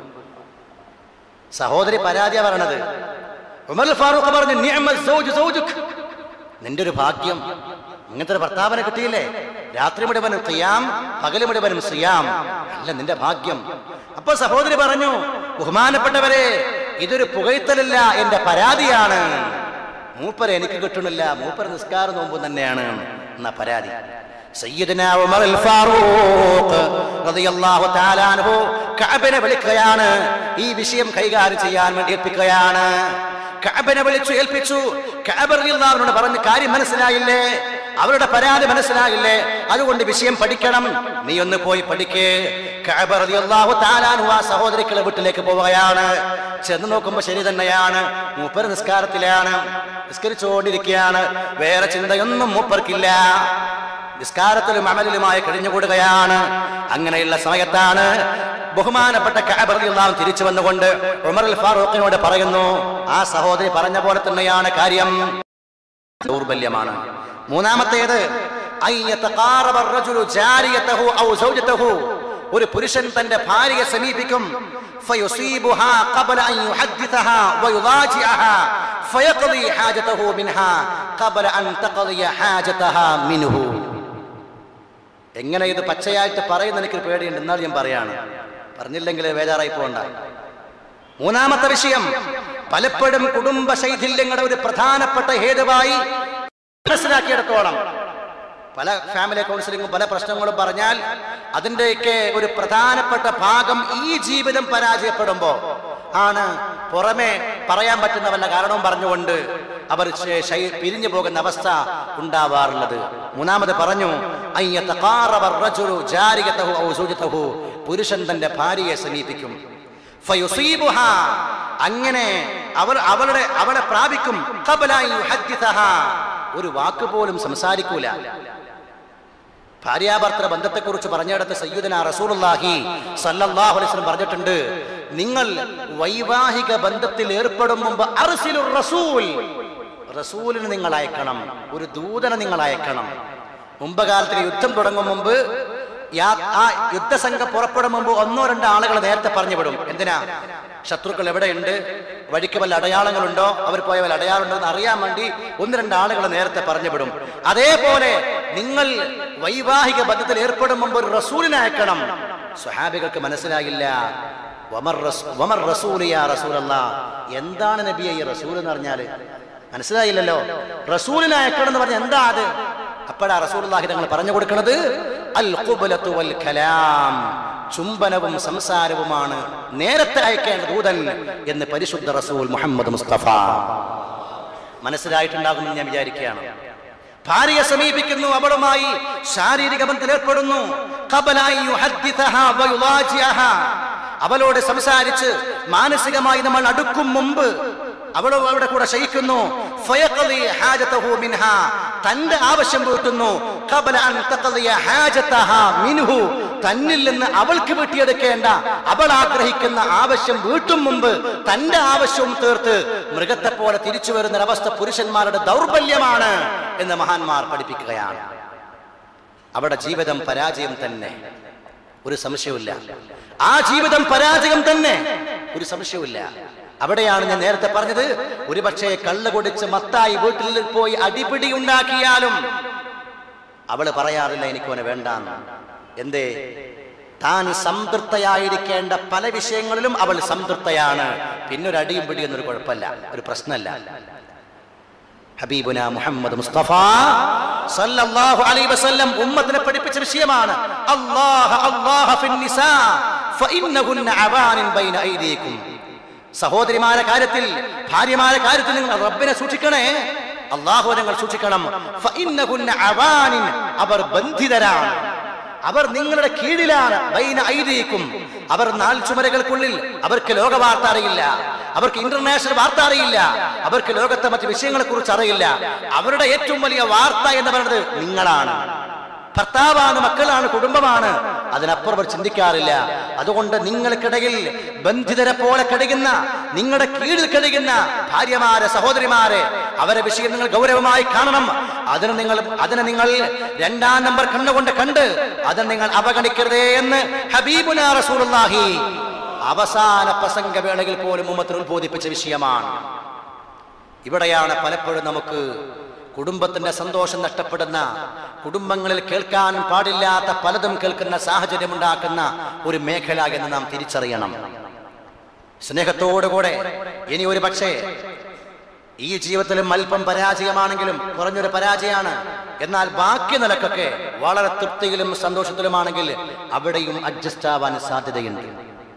സഹോദരി പരാതിയാ പറയണത് ഉമർ ഫാറൂഖ് പറഞ്ഞു നിഅമ സൗജു സൗജുക് നിന്റെ ഒരു ഭാഗ്യം ഇങ്ങനത്തെ ഒരു ഭർത്താവിനെ കിട്ടിയില്ലേ രാത്രി മുഴുവനും സിയാം പകല് മുഴുവനും സിയാം അല്ല നിന്റെ ഭാഗ്യം അപ്പൊ സഹോദരി പറഞ്ഞു ബഹുമാനപ്പെട്ടവരെ ഇതൊരു പുകഴ്ത്തലല്ല എന്റെ പരാതിയാണ് മൂപ്പരെ എനിക്ക് കിട്ടണില്ല മൂപ്പർ നിസ്കാര നോമ്പ് തന്നെയാണ് എന്ന പരാതി സയ്യിദ്ന ഉമർ അൽ ഫാറൂഖ് റളിയല്ലാഹു തആല അൻഹു കഅബനെ വിളിക്കുകയാണ് ഈ വിഷയം കൈകാര്യം ചെയ്യാൻ വേണ്ടി ഏൽപ്പിക്കുകയാണ് കഅബനെ വിളിച്ചു ഏൽപ്പിച്ചു കഅബ റളിയല്ലാഹുവിനോട് പറഞ്ഞ കാര്യം മനസ്സിലായില്ലേ അവരുടെ പരാതി മനസ്സിലാകില്ലേ അതുകൊണ്ട് വിഷയം പഠിക്കണം നീ ഒന്ന് പോയി പഠിക്കേ കഅബ റളിയല്ലാഹു തആല അൻഹു ആ സഹോദരിക്കുള്ള വീട്ടിലേക്ക് പോവുകയാണ് ചെന്ന് നോക്കുമ്പോൾ ശരി തന്നെയാണ് മൂപ്പർ നിസ്കാരത്തിലാണ് നിസ്കരിച്ചുകൊണ്ടിരിക്കുകയാണ് വേറെ ചിന്തയൊന്നും മൂപ്പർക്കില്ല നിസ്കാരത്തിലും അമലിലുമായി കഴിഞ്ഞുകൂടുകയാണ് അങ്ങനെയുള്ള സമയത്താണ് ബഹുമാനപ്പെട്ട കഅബറിയാം തിരിച്ചു വന്നുകൊണ്ട് ഉമർ അൽ ഫാറൂഖിനോട് പറയുന്നു ആ സഹോദരി പറഞ്ഞ പോലെ തന്നെയാണ് കാര്യം ദൗർബല്യമാണ് മൂന്നാമത്തേത് അൻ യതഖാറബ الرجل ജാരിയതഹു ഔ സൗജതഹു ഒരു പുരുഷൻ തന്റെ ഭാര്യയെ സമീപിക്കും ഫയുസീബുഹാ ഖബല അൻ യുഹദ്ദിഥഹാ വയുദാജിഅഹാ ഫയഖ്ളി ഹാജതഹു മിൻഹാ ഖബല അൻ തഖ്ളിയ ഹാജതഹാ മിൻഹു എങ്ങനെ ഇത് പച്ചയായിട്ട് പറയുന്ന എനിക്ക് പേടിയുണ്ട് എന്നാൽ ഞാൻ പറയാണ് പറഞ്ഞില്ലെങ്കിൽ ബേജാറായി പോകണ്ട മൂന്നാമത്തെ വിഷയം പലപ്പോഴും കുടുംബ ശൈഥില്യങ്ങളുടെ ഒരു പ്രധാനപ്പെട്ട ഹേതുവായി മനസ്സിലാക്കിയെടുത്തോളം പല ഫാമിലി കൗൺസിലിങ്ങും പല പ്രശ്നങ്ങളും പറഞ്ഞാൽ അതിൻ്റെയൊക്കെ ഒരു പ്രധാനപ്പെട്ട ഭാഗം ഈ ജീവിതം പരാജയപ്പെടുമ്പോ ആണ് പുറമെ പറയാൻ പറ്റുന്ന വല്ല കാരണവും പറഞ്ഞുകൊണ്ട് അവർ ശ- ശൈ- പിരിഞ്ഞു പോകുന്ന അവസ്ഥ ഉണ്ടാവാറുള്ളത് മൂന്നാമത് പറഞ്ഞു അൻ യതഖാറബ الرجل ജാരിയതഹു ഔ സൗജതഹു പുരുഷൻ തന്റെ ഭാര്യയെ സമീപിക്കും ഫയുസീബുഹ അങ്ങനെ അവർ അവളുടെ അവളെ പ്രാപിക്കും ഖബല അൻ യുഹദ്ദിഥഹ. ഒരു വാക്ക് പോലും സംസാരിക്കൂല ഭാര്യാഭർത്തൃ ബന്ധത്തെക്കുറിച്ച് പറഞ്ഞിടത്ത് സയ്യിദന റസൂലുള്ളാഹി സല്ലല്ലാഹു അലൈഹി വസല്ലം പറഞ്ഞിട്ടുണ്ട് നിങ്ങൾ വൈവാഹിക ബന്ധത്തിൽ ഏർപ്പെടും മുമ്പ് അർസിലുർ റസൂൽ റസൂലിന് നിങ്ങൾ അയക്കണം ഒരു ദൂതനെ നിങ്ങൾ അയക്കണം മുമ്പ് കാലത്തിൽ യുദ്ധം തുടങ്ങും മുമ്പ് യാ- ആ യുദ്ധസംഘം പുറപ്പെടും മുമ്പ് ഒന്നോ രണ്ടോ ആളുകൾ നേരത്തെ പറഞ്ഞു വിടും എന്തിനാ ശത്രുക്കൾ എവിടെയുണ്ട് വഴിക്ക് വല്ല അടയാളങ്ങളുണ്ടോ അവർ പോയ വല്ല അടയാളമുണ്ടോ എന്ന് അറിയാൻ വേണ്ടി ഒന്ന് രണ്ട് ആളുകളെ നേരത്തെ പറഞ്ഞു വിടും അതേപോലെ നിങ്ങൾ വൈവാഹിക ബന്ധത്തിൽ ഏർപ്പെടും മുമ്പ് ഒരു റസൂലിനെ അയക്കണം സ്വഹാബികൾക്ക് മനസ്സിലായില്ല വമർ റസ്- വമർ റസൂല് യാ റസൂലല്ലാ. എന്താണ് നബിയെ ഈ റസൂൽ എന്ന് പറഞ്ഞാല് മനസ്സിലായില്ലല്ലോ റസൂലിനെ അയക്കണം എന്ന് പറഞ്ഞ എന്താ അത് അപ്പോഴാ റസൂലുള്ളാഹി തങ്ങൾ പറഞ്ഞു കൊടുക്കുന്നത് അൽ ഖുബ്ലത്തു വൽ കലാം ചുംബനവും സംസാരവുമാണ് നേരത്തെ അയക്കേണ്ട ദൂതൻ എന്ന് പരിശുദ്ധ റസൂൽ മുഹമ്മദ് മുസ്തഫ മനസ്സിലായിട്ടുണ്ടാകുമെന്ന് ഞാൻ വിചാരിക്കുകയാണ് ഭാര്യയെ സമീപിക്കുന്നു അവളുമായി ശാരീരിക ബന്ധത്തിൽ ഏർപ്പെടുന്നു ഖബലായി യുഹദ്ദിഥഹ വയുളാജിഅഹ. അവളോട് സംസാരിച്ച് മാനസികമായി നമ്മൾ അടുക്കും മുമ്പ് അവളോ അവരുടെ കൂടെ ശയിക്കുന്നു ഫയഖ്ളി ഹാജതഹു മിൻഹ. തന്റെ ആവശ്യം വീട്ടുന്നു ഖബല അൻ തഖ്ളിയ ഹാജതഹ മിൻഹു. തന്നിൽ നിന്ന് അവൾക്ക് വീട്ടിയെടുക്കേണ്ട അവൾ ആഗ്രഹിക്കുന്ന ആവശ്യം വീട്ടും മുമ്പ് തന്റെ ആവശ്യവും തീർത്ത് മൃഗത്തെ പോലെ തിരിച്ചു വരുന്ന ഒരവസ്ഥ പുരുഷന്മാരുടെ ദൗർബല്യമാണ് എന്ന് മഹാന്മാർ പഠിപ്പിക്കുകയാണ് അവിടെ ജീവിതം പരാജയം തന്നെ ഒരു സംശയവുമില്ല ആ ജീവിതം പരാജയം തന്നെ ഒരു സംശയവുമില്ല അവിടെയാണ് ഞാൻ നേരത്തെ പറഞ്ഞത് ഒരുപക്ഷെ കള്ള് കുടിച്ച് മത്തായി വീട്ടിൽ പോയി അടിപിടി ഉണ്ടാക്കിയാലും അവള് പറയാറില്ല എനിക്ക് അവനെ വേണ്ടാന്ന് എന്തേ താൻ സംതൃപ്തയായിരിക്കേണ്ട പല വിഷയങ്ങളിലും അവൾ സംതൃപ്തയാണ് പിന്നെ ഒരു അടിയും പിടിയും എന്നൊരു കുഴപ്പമില്ല ഒരു പ്രശ്നമല്ല ഹബീബുന മുഹമ്മദ് മുസ്തഫ സല്ലല്ലാഹു അലൈഹി വസല്ലം ഉമ്മത്തിനെ പഠിപ്പിച്ച വിഷയമാണ് അല്ലാഹ അല്ലാഹ ഫിൻ നിസാ ഫഇന്നഹുന്ന അവാനിൻ ബൈന ഐദീകും സഹോദരിമാരെ കാര്യത്തിൽ ഭാര്യമാരെ കാര്യത്തിൽ നിങ്ങൾ റബ്ബിനെ സൂക്ഷിക്കണേ അള്ളാഹു നിങ്ങൾ സൂക്ഷിക്കണം ഫഇന്നഹുന്ന അവാനിൻ അവർ ബന്ധിതരാണ് അവർ നിങ്ങളുടെ കീഴിലാണ് ബൈന ഐദീക്കും അവർ നാൾ ചുമരകൾക്കുള്ളിൽ അവർക്ക് ലോക വാർത്ത അറിയില്ല അവർക്ക് ഇന്റർനാഷണൽ വാർത്ത അറിയില്ല അവർക്ക് ലോകത്തെ മറ്റു വിഷയങ്ങളെ കുറിച്ച് അറിയില്ല അവരുടെ ഏറ്റവും വലിയ വാർത്ത എന്ന് പറയുന്നത് നിങ്ങളാണ് ഭർത്താവാണ് മക്കളാണ് കുടുംബമാണ് അതിനപ്പുറം അവർ ചിന്തിക്കാറില്ല അതുകൊണ്ട് നിങ്ങൾക്കിടയിൽ ബന്ധിതരെ പോലെ കഴിയുന്ന നിങ്ങളുടെ കീഴിൽ കഴിയുന്ന ഭാര്യമാരെ സഹോദരിമാരെ അവരെ വിഷയം നിങ്ങൾ ഗൗരവമായി കാണണം അതിന് നിങ്ങൾ അതിനെ നിങ്ങൾ രണ്ടാം നമ്പർ കണ്ണുകൊണ്ട് കണ്ട് അതിനെ നിങ്ങൾ അവഗണിക്കരുതേ എന്ന് ഹബീബുന റസൂലുള്ളാഹി അവസാന പ്രസംഗ വേളയിൽ പോലും ഉമ്മത്തിന് ഉത്ബോധിപ്പിച്ച വിഷയമാണ് ഇവിടെയാണ് പലപ്പോഴും നമുക്ക് കുടുംബത്തിന്റെ സന്തോഷം നഷ്ടപ്പെടുന്ന കുടുംബങ്ങളിൽ കേൾക്കാൻ പാടില്ലാത്ത പലതും കേൾക്കുന്ന സാഹചര്യം ഉണ്ടാക്കുന്ന ഒരു മേഖല എന്ന് നാം തിരിച്ചറിയണം സ്നേഹത്തോടുകൂടെ ഇനി ഒരു പക്ഷേ ഈ ജീവിതത്തിലും അല്പം പരാജയമാണെങ്കിലും കുറഞ്ഞൊരു പരാജയമാണ് എന്നാൽ ബാക്കി നിലക്കൊക്കെ വളരെ തൃപ്തിയിലും സന്തോഷത്തിലുമാണെങ്കിൽ അവിടെയും അഡ്ജസ്റ്റ് ആവാൻ സാധ്യതയുണ്ട്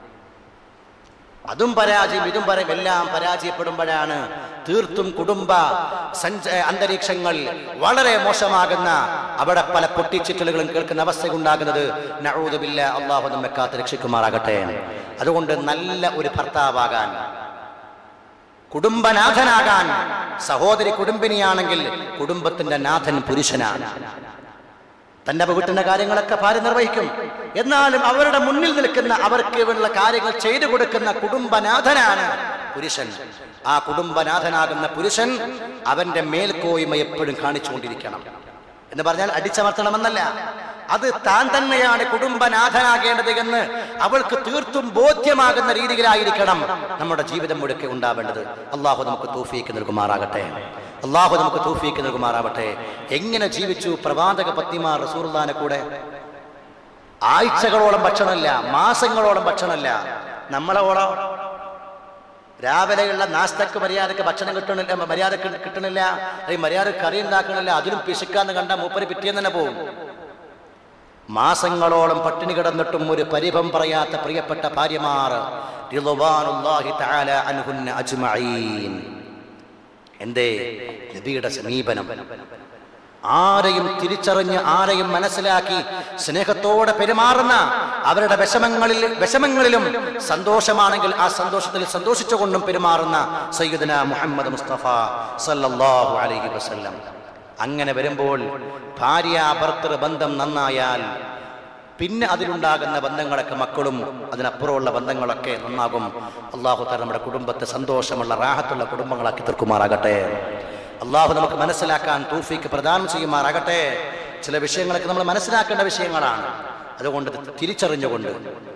അതും പരാജയം ഇതും പറയും എല്ലാം പരാജയപ്പെടുമ്പോഴാണ് തീർത്തും കുടുംബ സഞ്ച അന്തരീക്ഷങ്ങൾ വളരെ മോശമാകുന്ന അവിടെ പല പൊട്ടിച്ചിറ്റലുകളും കേൾക്കുന്ന അവസ്ഥ ഉണ്ടാകുന്നത് നഴൂതുമില്ല അള്ളാഹു നമ്മെ കാത്ത് രക്ഷിക്കുമാറാകട്ടെ അതുകൊണ്ട് നല്ല ഒരു ഭർത്താവാകാൻ കുടുംബനാഥനാകാൻ സഹോദരി കുടുംബിനിയാണെങ്കിൽ കുടുംബത്തിന്റെ നാഥൻ പുരുഷനാണ് തന്റെ വീട്ടിന്റെ കാര്യങ്ങളൊക്കെ ഭാര്യ നിർവഹിക്കും എന്നാലും അവരുടെ മുന്നിൽ നിൽക്കുന്ന അവർക്ക് വേണ്ട കാര്യങ്ങൾ ചെയ്തു കൊടുക്കുന്ന കുടുംബനാഥനാണ് പുരുഷൻ ആ കുടുംബനാഥനാകുന്ന പുരുഷൻ അവന്റെ മേൽക്കോയ്മ എപ്പോഴും കാണിച്ചുകൊണ്ടിരിക്കണം എന്ന് പറഞ്ഞാൽ അടിച്ചമർത്തണമെന്നല്ല അത് താൻ തന്നെയാണ് കുടുംബനാഥനാകേണ്ടത് എന്ന് അവൾക്ക് തീർത്തും ബോധ്യമാകുന്ന രീതിയിലായിരിക്കണം നമ്മുടെ ജീവിതം മുഴുക്കെ ഉണ്ടാവേണ്ടത് അള്ളാഹു നമുക്ക് തൂഫീക്ക് നൽകുമാറാകട്ടെ അള്ളാഹു നമുക്ക് തൂഫീക്ക് നൽകുമാറാവട്ടെ എങ്ങനെ ജീവിച്ചു പ്രവാചക പത്നിമാർ റസൂർദാനെ കൂടെ ആഴ്ചകളോളം ഭക്ഷണമില്ല മാസങ്ങളോളം ഭക്ഷണമില്ല നമ്മളോളോ രാവിലെയുള്ള നാസ്തക്ക് മര്യാദക്ക് ഭക്ഷണം കിട്ടണില്ല മര്യാദ കിട്ടണില്ല അല്ലെങ്കിൽ മര്യാദ കറി ഉണ്ടാക്കണില്ല അതിലും പിശുക്കാന്ന് കണ്ട മൂപ്പര് പിറ്റേന്ന് തന്നെ പോകും മാസങ്ങളോളം പട്ടിണി കിടന്നിട്ടും ഒരു പരിഭം പറയാത്ത പ്രിയപ്പെട്ട ഭാര്യമാർ റിളവാനുല്ലാഹി തആല അൻഹുന്ന അജ്മഈൻ എന്തേ നബിയുടെ സമീപനം ആരെയും തിരിച്ചറിഞ്ഞ് ആരെയും മനസ്സിലാക്കി സ്നേഹത്തോടെ പെരുമാറുന്ന അവരുടെ വിഷമങ്ങളിൽ വിഷമങ്ങളിലും സന്തോഷമാണെങ്കിൽ ആ സന്തോഷത്തിൽ സന്തോഷിച്ചുകൊണ്ടും പെരുമാറുന്ന സയ്യിദന മുഹമ്മദ് മുസ്തഫ സല്ലല്ലാഹു അലൈഹി വസല്ലം അങ്ങനെ വരുമ്പോൾ ഭാര്യ ഭർത്തൃ ബന്ധം നന്നായാൽ പിന്നെ അതിലുണ്ടാകുന്ന ബന്ധങ്ങളൊക്കെ മക്കളും അതിനപ്പുറമുള്ള ബന്ധങ്ങളൊക്കെ നന്നാകും അള്ളാഹു തല നമ്മുടെ കുടുംബത്തെ സന്തോഷമുള്ള റാഹത്തുള്ള കുടുംബങ്ങളാക്കി തീർക്കുമാറാകട്ടെ അള്ളാഹു നമുക്ക് മനസ്സിലാക്കാൻ തൂഫിക്ക് പ്രദാനം ചെയ്യുമാറാകട്ടെ ചില വിഷയങ്ങളൊക്കെ നമ്മൾ മനസ്സിലാക്കേണ്ട വിഷയങ്ങളാണ് അതുകൊണ്ട് ഇത് തിരിച്ചറിഞ്ഞുകൊണ്ട്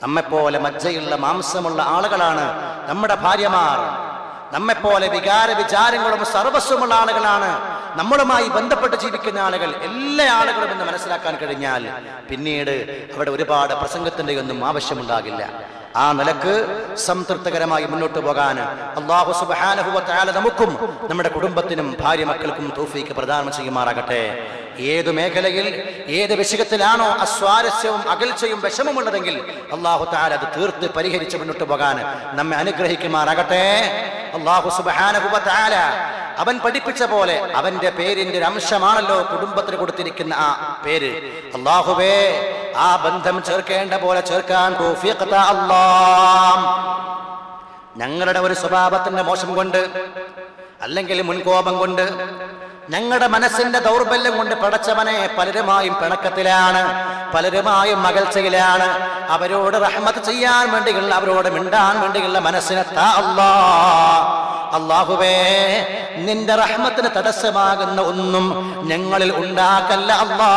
നമ്മെപ്പോലെ മജ്ജയുള്ള മാംസമുള്ള ആളുകളാണ് നമ്മുടെ ഭാര്യമാർ നമ്മെപ്പോലെ വികാര വിചാരങ്ങളും സർവസ്വമുള്ള ആളുകളാണ് നമ്മളുമായി ബന്ധപ്പെട്ട് ജീവിക്കുന്ന ആളുകൾ എല്ലാ ആളുകളും എന്ന് മനസ്സിലാക്കാൻ കഴിഞ്ഞാൽ പിന്നീട് അവിടെ ഒരുപാട് പ്രസംഗത്തിന്റെ ഒന്നും ആവശ്യമുണ്ടാകില്ല ആ നിലക്ക് സംതൃപ്തകരമായി മുന്നോട്ട് പോകാൻ അള്ളാഹു സുബാനഹുവത്താല നമുക്കും നമ്മുടെ കുടുംബത്തിനും ഭാര്യ മക്കൾക്കും തൗഫീക്ക് പ്രദാനം ചെയ്യുമാറാകട്ടെ ഏത് മേഖലയിൽ ഏത് വിഷയത്തിലാണോ അസ്വാരസ്യവും അകൽച്ചയും വിഷമമുള്ളതെങ്കിൽ അള്ളാഹു താല അത് തീർത്ത് പരിഹരിച്ച് മുന്നോട്ട് പോകാൻ നമ്മെ അനുഗ്രഹിക്കുമാറാകട്ടെ അള്ളാഹു സുബാനഹുവത്താല അവൻ പഠിപ്പിച്ച പോലെ അവന്റെ പേരിന്റെ ഒരു അംശമാണല്ലോ കുടുംബത്തിന് കൊടുത്തിരിക്കുന്ന ആ പേര് അള്ളാഹുവേ ആ ബന്ധം ചേർക്കേണ്ട പോലെ ചേർക്കാൻ തൗഫീഖ് താ അല്ലാഹ്. ഞങ്ങളുടെ ഒരു സ്വഭാവത്തിന്റെ മോശം കൊണ്ട് അല്ലെങ്കിൽ മുൻകോപം കൊണ്ട് ഞങ്ങളുടെ മനസ്സിന്റെ ദൗർബല്യം കൊണ്ട് പടച്ചവനെ പലരുമായും പിണക്കത്തിലാണ് പലരുമായും അകൽച്ചയിലാണ് അവരോട് റഹ്മത്ത് ചെയ്യാൻ വേണ്ടിയുള്ള അവരോട് മിണ്ടാൻ വേണ്ടിയുള്ള മനസ്സിനെ താ അല്ലാ അള്ളാഹുവേ നിന്റെ റഹ്മത്തിന് തടസ്സമാകുന്ന ഒന്നും ഞങ്ങളിൽ ഉണ്ടാക്കല്ല അല്ലാ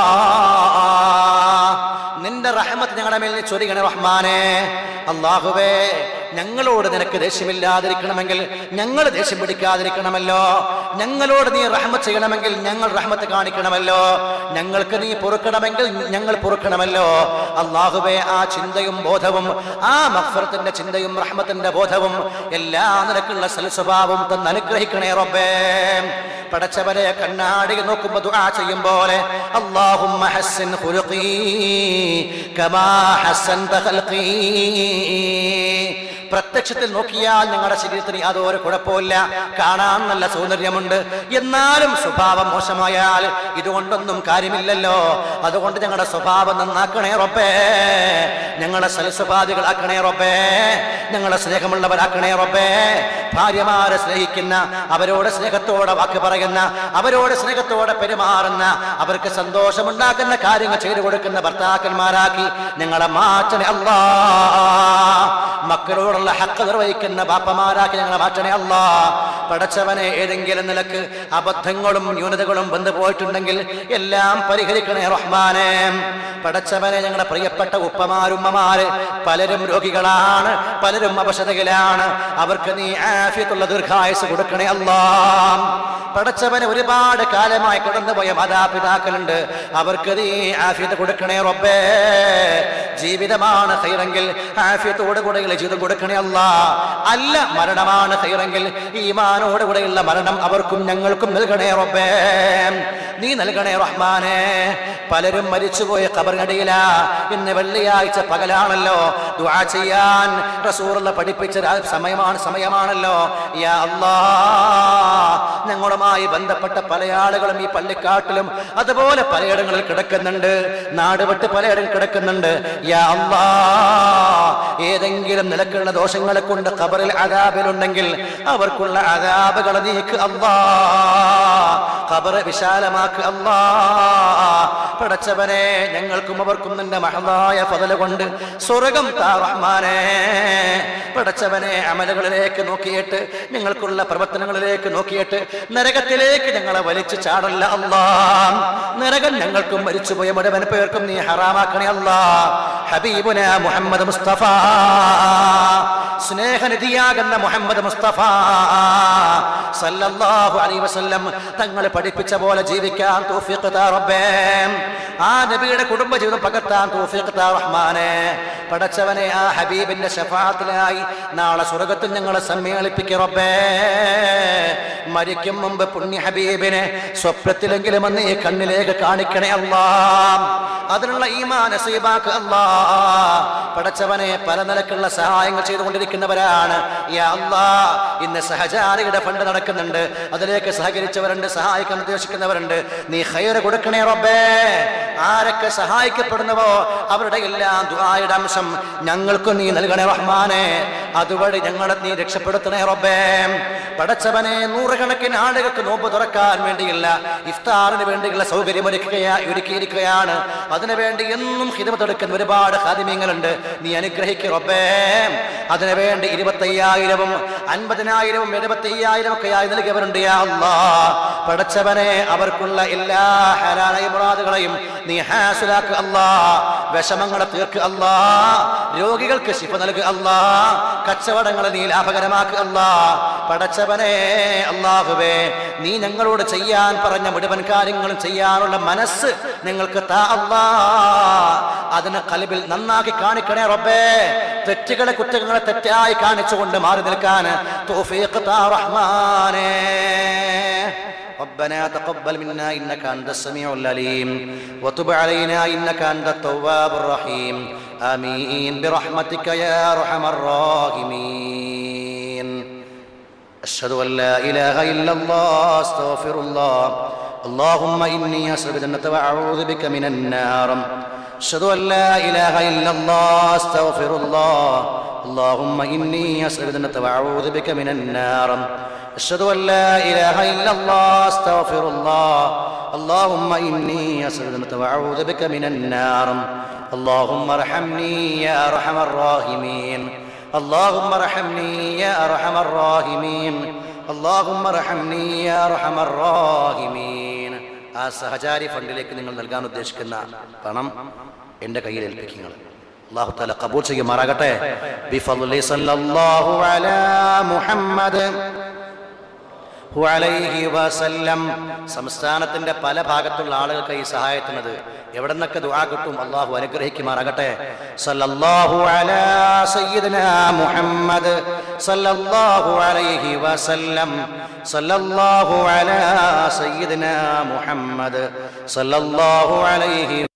നിന്റെ റഹ്മത്ത് ഞങ്ങളുടെ മേൽ നീ ചൊരികണ റഹ്മാനെ അള്ളാഹുവേ ഞങ്ങളോട് നിനക്ക് ദേഷ്യമില്ലാതിരിക്കണമെങ്കിൽ ഞങ്ങൾ ദേഷ്യം പിടിക്കാതിരിക്കണമല്ലോ ഞങ്ങളോട് നീ റഹ്മത്ത് ചെയ്യണമെങ്കിൽ ഞങ്ങൾ റഹ്മത്ത് കാണിക്കണമല്ലോ ഞങ്ങൾക്ക് നീ പൊറുക്കണമെങ്കിൽ ഞങ്ങൾ പൊറുക്കണമല്ലോ അള്ളാഹുവേ ആ ചിന്തയും ബോധവും ആ മഫ്ഫറത്തിന്റെ ചിന്തയും റഹ്മത്തിന്റെ ബോധവും എല്ലാ നിലക്കുള്ള സൽസ്വഭാവവും തന്ന് അനുഗ്രഹിക്കണേ റബ്ബേ പടച്ചവരെ കണ്ണാടി നോക്കുമ്പോ ദുആ ചെയ്യും പോലെ അല്ലാഹുമ്മ ഹസ്സിൻ ഖുലുഖീ കമാ ഹസ്സൻത ഖൽഖീ പ്രത്യക്ഷത്തിൽ നോക്കിയാൽ ഞങ്ങളുടെ ശരീരത്തിന് യാതൊരു കുഴപ്പമില്ല കാണാൻ നല്ല സൗന്ദര്യമുണ്ട് എന്നാലും സ്വഭാവം മോശമായാൽ ഇതുകൊണ്ടൊന്നും കാര്യമില്ലല്ലോ അതുകൊണ്ട് ഞങ്ങളുടെ സ്വഭാവം നന്നാക്കണേ റബ്ബേ ഞങ്ങളെ സൽസ്വഭാതികളാക്കണേ റബ്ബേ ഞങ്ങളെ സ്നേഹമുള്ളവരാക്കണേ റബ്ബേ ഭാര്യമാരെ സ്നേഹിക്കുന്ന അവരോട് സ്നേഹത്തോടെ വാക്ക് പറയുന്ന അവരോട് സ്നേഹത്തോടെ പെരുമാറുന്ന അവർക്ക് സന്തോഷമുണ്ടാക്കുന്ന കാര്യങ്ങൾ ചെയ്തു കൊടുക്കുന്ന ഭർത്താക്കന്മാരാക്കി ഞങ്ങളെ മാറ്റണേ അല്ലാ മക്കളോടുള്ള ഹക്ക് നിർവഹിക്കുന്ന ബാപ്പമാരാക്കി ഞങ്ങളെ മാറ്റണേ അല്ലാ പടച്ചവനെ ഏതെങ്കിലും നിലക്ക് അബദ്ധങ്ങളും ന്യൂനതകളും വന്നു പോയിട്ടുണ്ടെങ്കിൽ എല്ലാം പരിഹരിക്കണേ റഹ്മാനെ പടച്ചവനെ ഞങ്ങളുടെ പ്രിയപ്പെട്ട ഉപ്പമാരുമ്മമാര് പലരും രോഗികളാണ് പലരും അവശതയിലാണ് അവർക്ക് നീ ആഫിയത്തുള്ള ദീർഘായുസ് കൊടുക്കണേ അല്ലാ പടച്ചവന് ഒരുപാട് കാലമായി കടന്നുപോയ മാതാപിതാക്കളുണ്ട് അവർക്ക് നീ ആഫിയത്ത് കൊടുക്കണേ റബ്ബേ ജീവിതമാണ് ഹൈറെങ്കിൽ ആഫിയത്തോട് കൂടെയുള്ള ജീവിതം കൊടുക്കണേ അല്ല അല്ല മരണമാണ് ഹൈറെങ്കിൽ ഈമാനോട് കൂടെയുള്ള മരണം അവർക്കും ഞങ്ങൾക്കും നൽകണേ റബ്ബേ നീ നൽകണേ റഹ്മാനെ പലരും മരിച്ചുപോയ കബറിനടിയില ഇന്ന് വെള്ളിയാഴ്ച പകലാണല്ലോ ദുആ ചെയ്യാൻ റസൂറുള്ള പഠിപ്പിച്ച രാ- സമയമാണ് സമയമാണല്ലോ യാ അല്ലാ ഞങ്ങളുമായി ബന്ധപ്പെട്ട പല ആളുകളും ഈ പള്ളിക്കാട്ടിലും അതുപോലെ പലയിടങ്ങളിൽ കിടക്കുന്നുണ്ട് നാട് വിട്ട് പലയിടങ്ങളിൽ കിടക്കുന്നുണ്ട് യാ അല്ലാ ഏതെങ്കിലും നിലക്കുള്ള ദോഷങ്ങളെ കൊണ്ട് ഖബറിൽ അതാബിലുണ്ടെങ്കിൽ അവർക്കുള്ള അതാബുകളെ നീക്ക് അല്ലാ ഖബറ് വിശാലമാക്ക് അല്ലാ പടച്ചവനെ ഞങ്ങൾക്കും അവർക്കും നിന്റെ മഹതായ ഫതല കൊണ്ട് സ്വർഗം താ റഹ്മാനെ പടച്ചവനെ അമലുകളിലേക്ക് നോക്കിയിട്ട് ഞങ്ങൾക്കുള്ള പ്രവർത്തനങ്ങളിലേക്ക് നോക്കിയിട്ട് നരകത്തിലേക്ക് ഞങ്ങളെ വലിച്ചു ചാടല്ല അല്ലാ നരകം ഞങ്ങൾക്കും മരിച്ചുപോയ മുഴുവൻ പേർക്കും നീ ഹറാമാക്കണേ അല്ലാ ഹബീബുന മുഹമ്മദ് മുസ്തഫ സ്നേഹനിധിയാകുന്ന മുഹമ്മദ് മുസ്തഫ സല്ലല്ലാഹു അലൈഹി വസല്ലം തങ്ങൾ പഠിപ്പിച്ച പോലെ ജീവിക്കാൻ തൗഫീഖ് താ റബ്ബേ ആ നബിയുടെ കുടുംബ ജീവിതം പകർത്താൻ തൗഫീഖ് താ റഹ്മാനെ പടച്ചവനെ ആ ഹബീബിന്റെ ശഫാഅത്തിനായി നാളെ സ്വർഗത്തിൽ ഞങ്ങളെ സമ്മേളിപ്പിക്കും റബ്ബേ മരിക്കും മുമ്പ് പുണ്യ ഹബീബിനെ സ്വപ്നത്തിലെങ്കിലും ഒന്ന് ഈ കണ്ണിലേക്ക് കാണിക്കണേ അല്ലാ അതിനുള്ള ഈമാ നസീബാക്ക് അല്ലാ പടച്ചവനെ പല നിലക്കുള്ള സഹായങ്ങൾ ചെയ്തുകൊണ്ടിരിക്കുന്നവരാണ് യാ അല്ലാ ഇന്ന് സഹചാരിയുടെ ഫണ്ട് നടക്കുന്നുണ്ട് അതിലേക്ക് സഹകരിച്ചവരുണ്ട് സഹായിക്കാൻ ഉദ്ദേശിക്കുന്നവരുണ്ട് നീ ഹൈറ് കൊടുക്കണേ റബ്ബേ ആരൊക്കെ സഹായിക്കപ്പെടുന്നവോ അവരുടെ എല്ലാം ദുആയുടെ അംശം ഞങ്ങൾക്ക് നീ നൽകണേ റഹ്മാനെ അതുവഴി ഞങ്ങളെ നീ രക്ഷപ്പെടുത്തണേ റബ്ബേ പടച്ചവനെ നൂറുകണക്കിന് ആളുകൾക്ക് നോമ്പ് തുറക്കാൻ വേണ്ടിയുള്ള ഇഫ്താറിന് വേണ്ടിയുള്ള സൗകര്യം ഒരുക്കുകയാ ഒരുക്കിയിരിക്കുകയാണ് അതിനുവേണ്ടി എന്നും ഹിതമത്തെടുക്കുന്ന ഒരുപാട് ഹാദിമ്യങ്ങളുണ്ട് നീ അനുഗ്രഹിക്കുക റബ്ബേ അതിനുവേണ്ടി ഇരുപത്തയ്യായിരവും അൻപതിനായിരവും എഴുപത്തി അയ്യായിരം ഒക്കെ ആയി നൽകിയവരുണ്ട് യാ അല്ലാ പടച്ചവനെ അവർക്കുള്ള എല്ലാ ഹലാലായ മുറാദുകളെയും നീ ഹാസുലാക്കുക അല്ലാ വിഷമങ്ങളെ തീർക്ക് അല്ലാ രോഗികൾക്ക് ശിഫ നൽകുക അല്ലാ കച്ചവടങ്ങളെ നീ ലാഭകരമാക്കുക അല്ലാ പടച്ചവനെ അള്ളാഹുവേ നീ ഞങ്ങളോട് ചെയ്യാൻ പറഞ്ഞ മുഴുവൻ കാര്യങ്ങളും ചെയ്യാനുള്ള മനസ്സ് നിങ്ങൾക്ക് താ അല്ലാ അതിനെ കലിബിൽ നന്നാക്കി കാണിക്കണേ റബ്ബേ തെറ്റുകളെ കുറ്റങ്ങളെ തെറ്റായി കാണിച്ചുകൊണ്ട് മാറി നിൽക്കാൻ തൗഫീഖ് താ റഹ്മാനേ ربنا تقبل منا انك انت السميع العليم وتب علينا انك انت التواب الرحيم امين برحمتك يا ارحم الراحمين اشهد ان لا اله الا الله استغفر الله اللهم اني اسال الجنه واعوذ بك من النار اشهد ان لا اله الا الله استغفر الله اللهم اني اسال الجنه واعوذ بك من النار أشهد أن لا إله إلا الله أستغفر الله اللهم إني أسألك وأعوذ بك من النار اللهم ارحمني يا أرحم الراحمين اللهم ارحمني يا أرحم الراحمين اللهم ارحمني يا أرحم الراحمين ആ സഹചാരി ഫണ്ടിലേക്ക് നിങ്ങൾ നൽകാൻ ഉദ്ദേശിക്കുന്ന പണം എൻ്റെ കയ്യിൽ ഏൽപ്പിക്കുക അള്ളാഹു താല കബൂൽ ചെയ്യുമാറാകട്ടെ ബിഫദ്ലി സല്ലല്ലാഹു അലാ മുഹമ്മദ് അലൈഹി വസല്ലം സംസ്ഥാനത്തിന്റെ പല ഭാഗത്തുള്ള ആളുകൾക്ക് ഈ സഹായത്തിനത് എവിടെ നിന്നൊക്കെ ദുആ കിട്ടും അള്ളാഹു അനുഗ്രഹിക്കുമാറാകട്ടെ സല്ലല്ലാഹു അലാ സയ്യിദനാ മുഹമ്മദ് സല്ലല്ലാഹു അലൈഹി വസല്ലം സല്ലല്ലാഹു അലാ സയ്യിദനാ മുഹമ്മദ് സല്ലല്ലാഹു അലൈഹി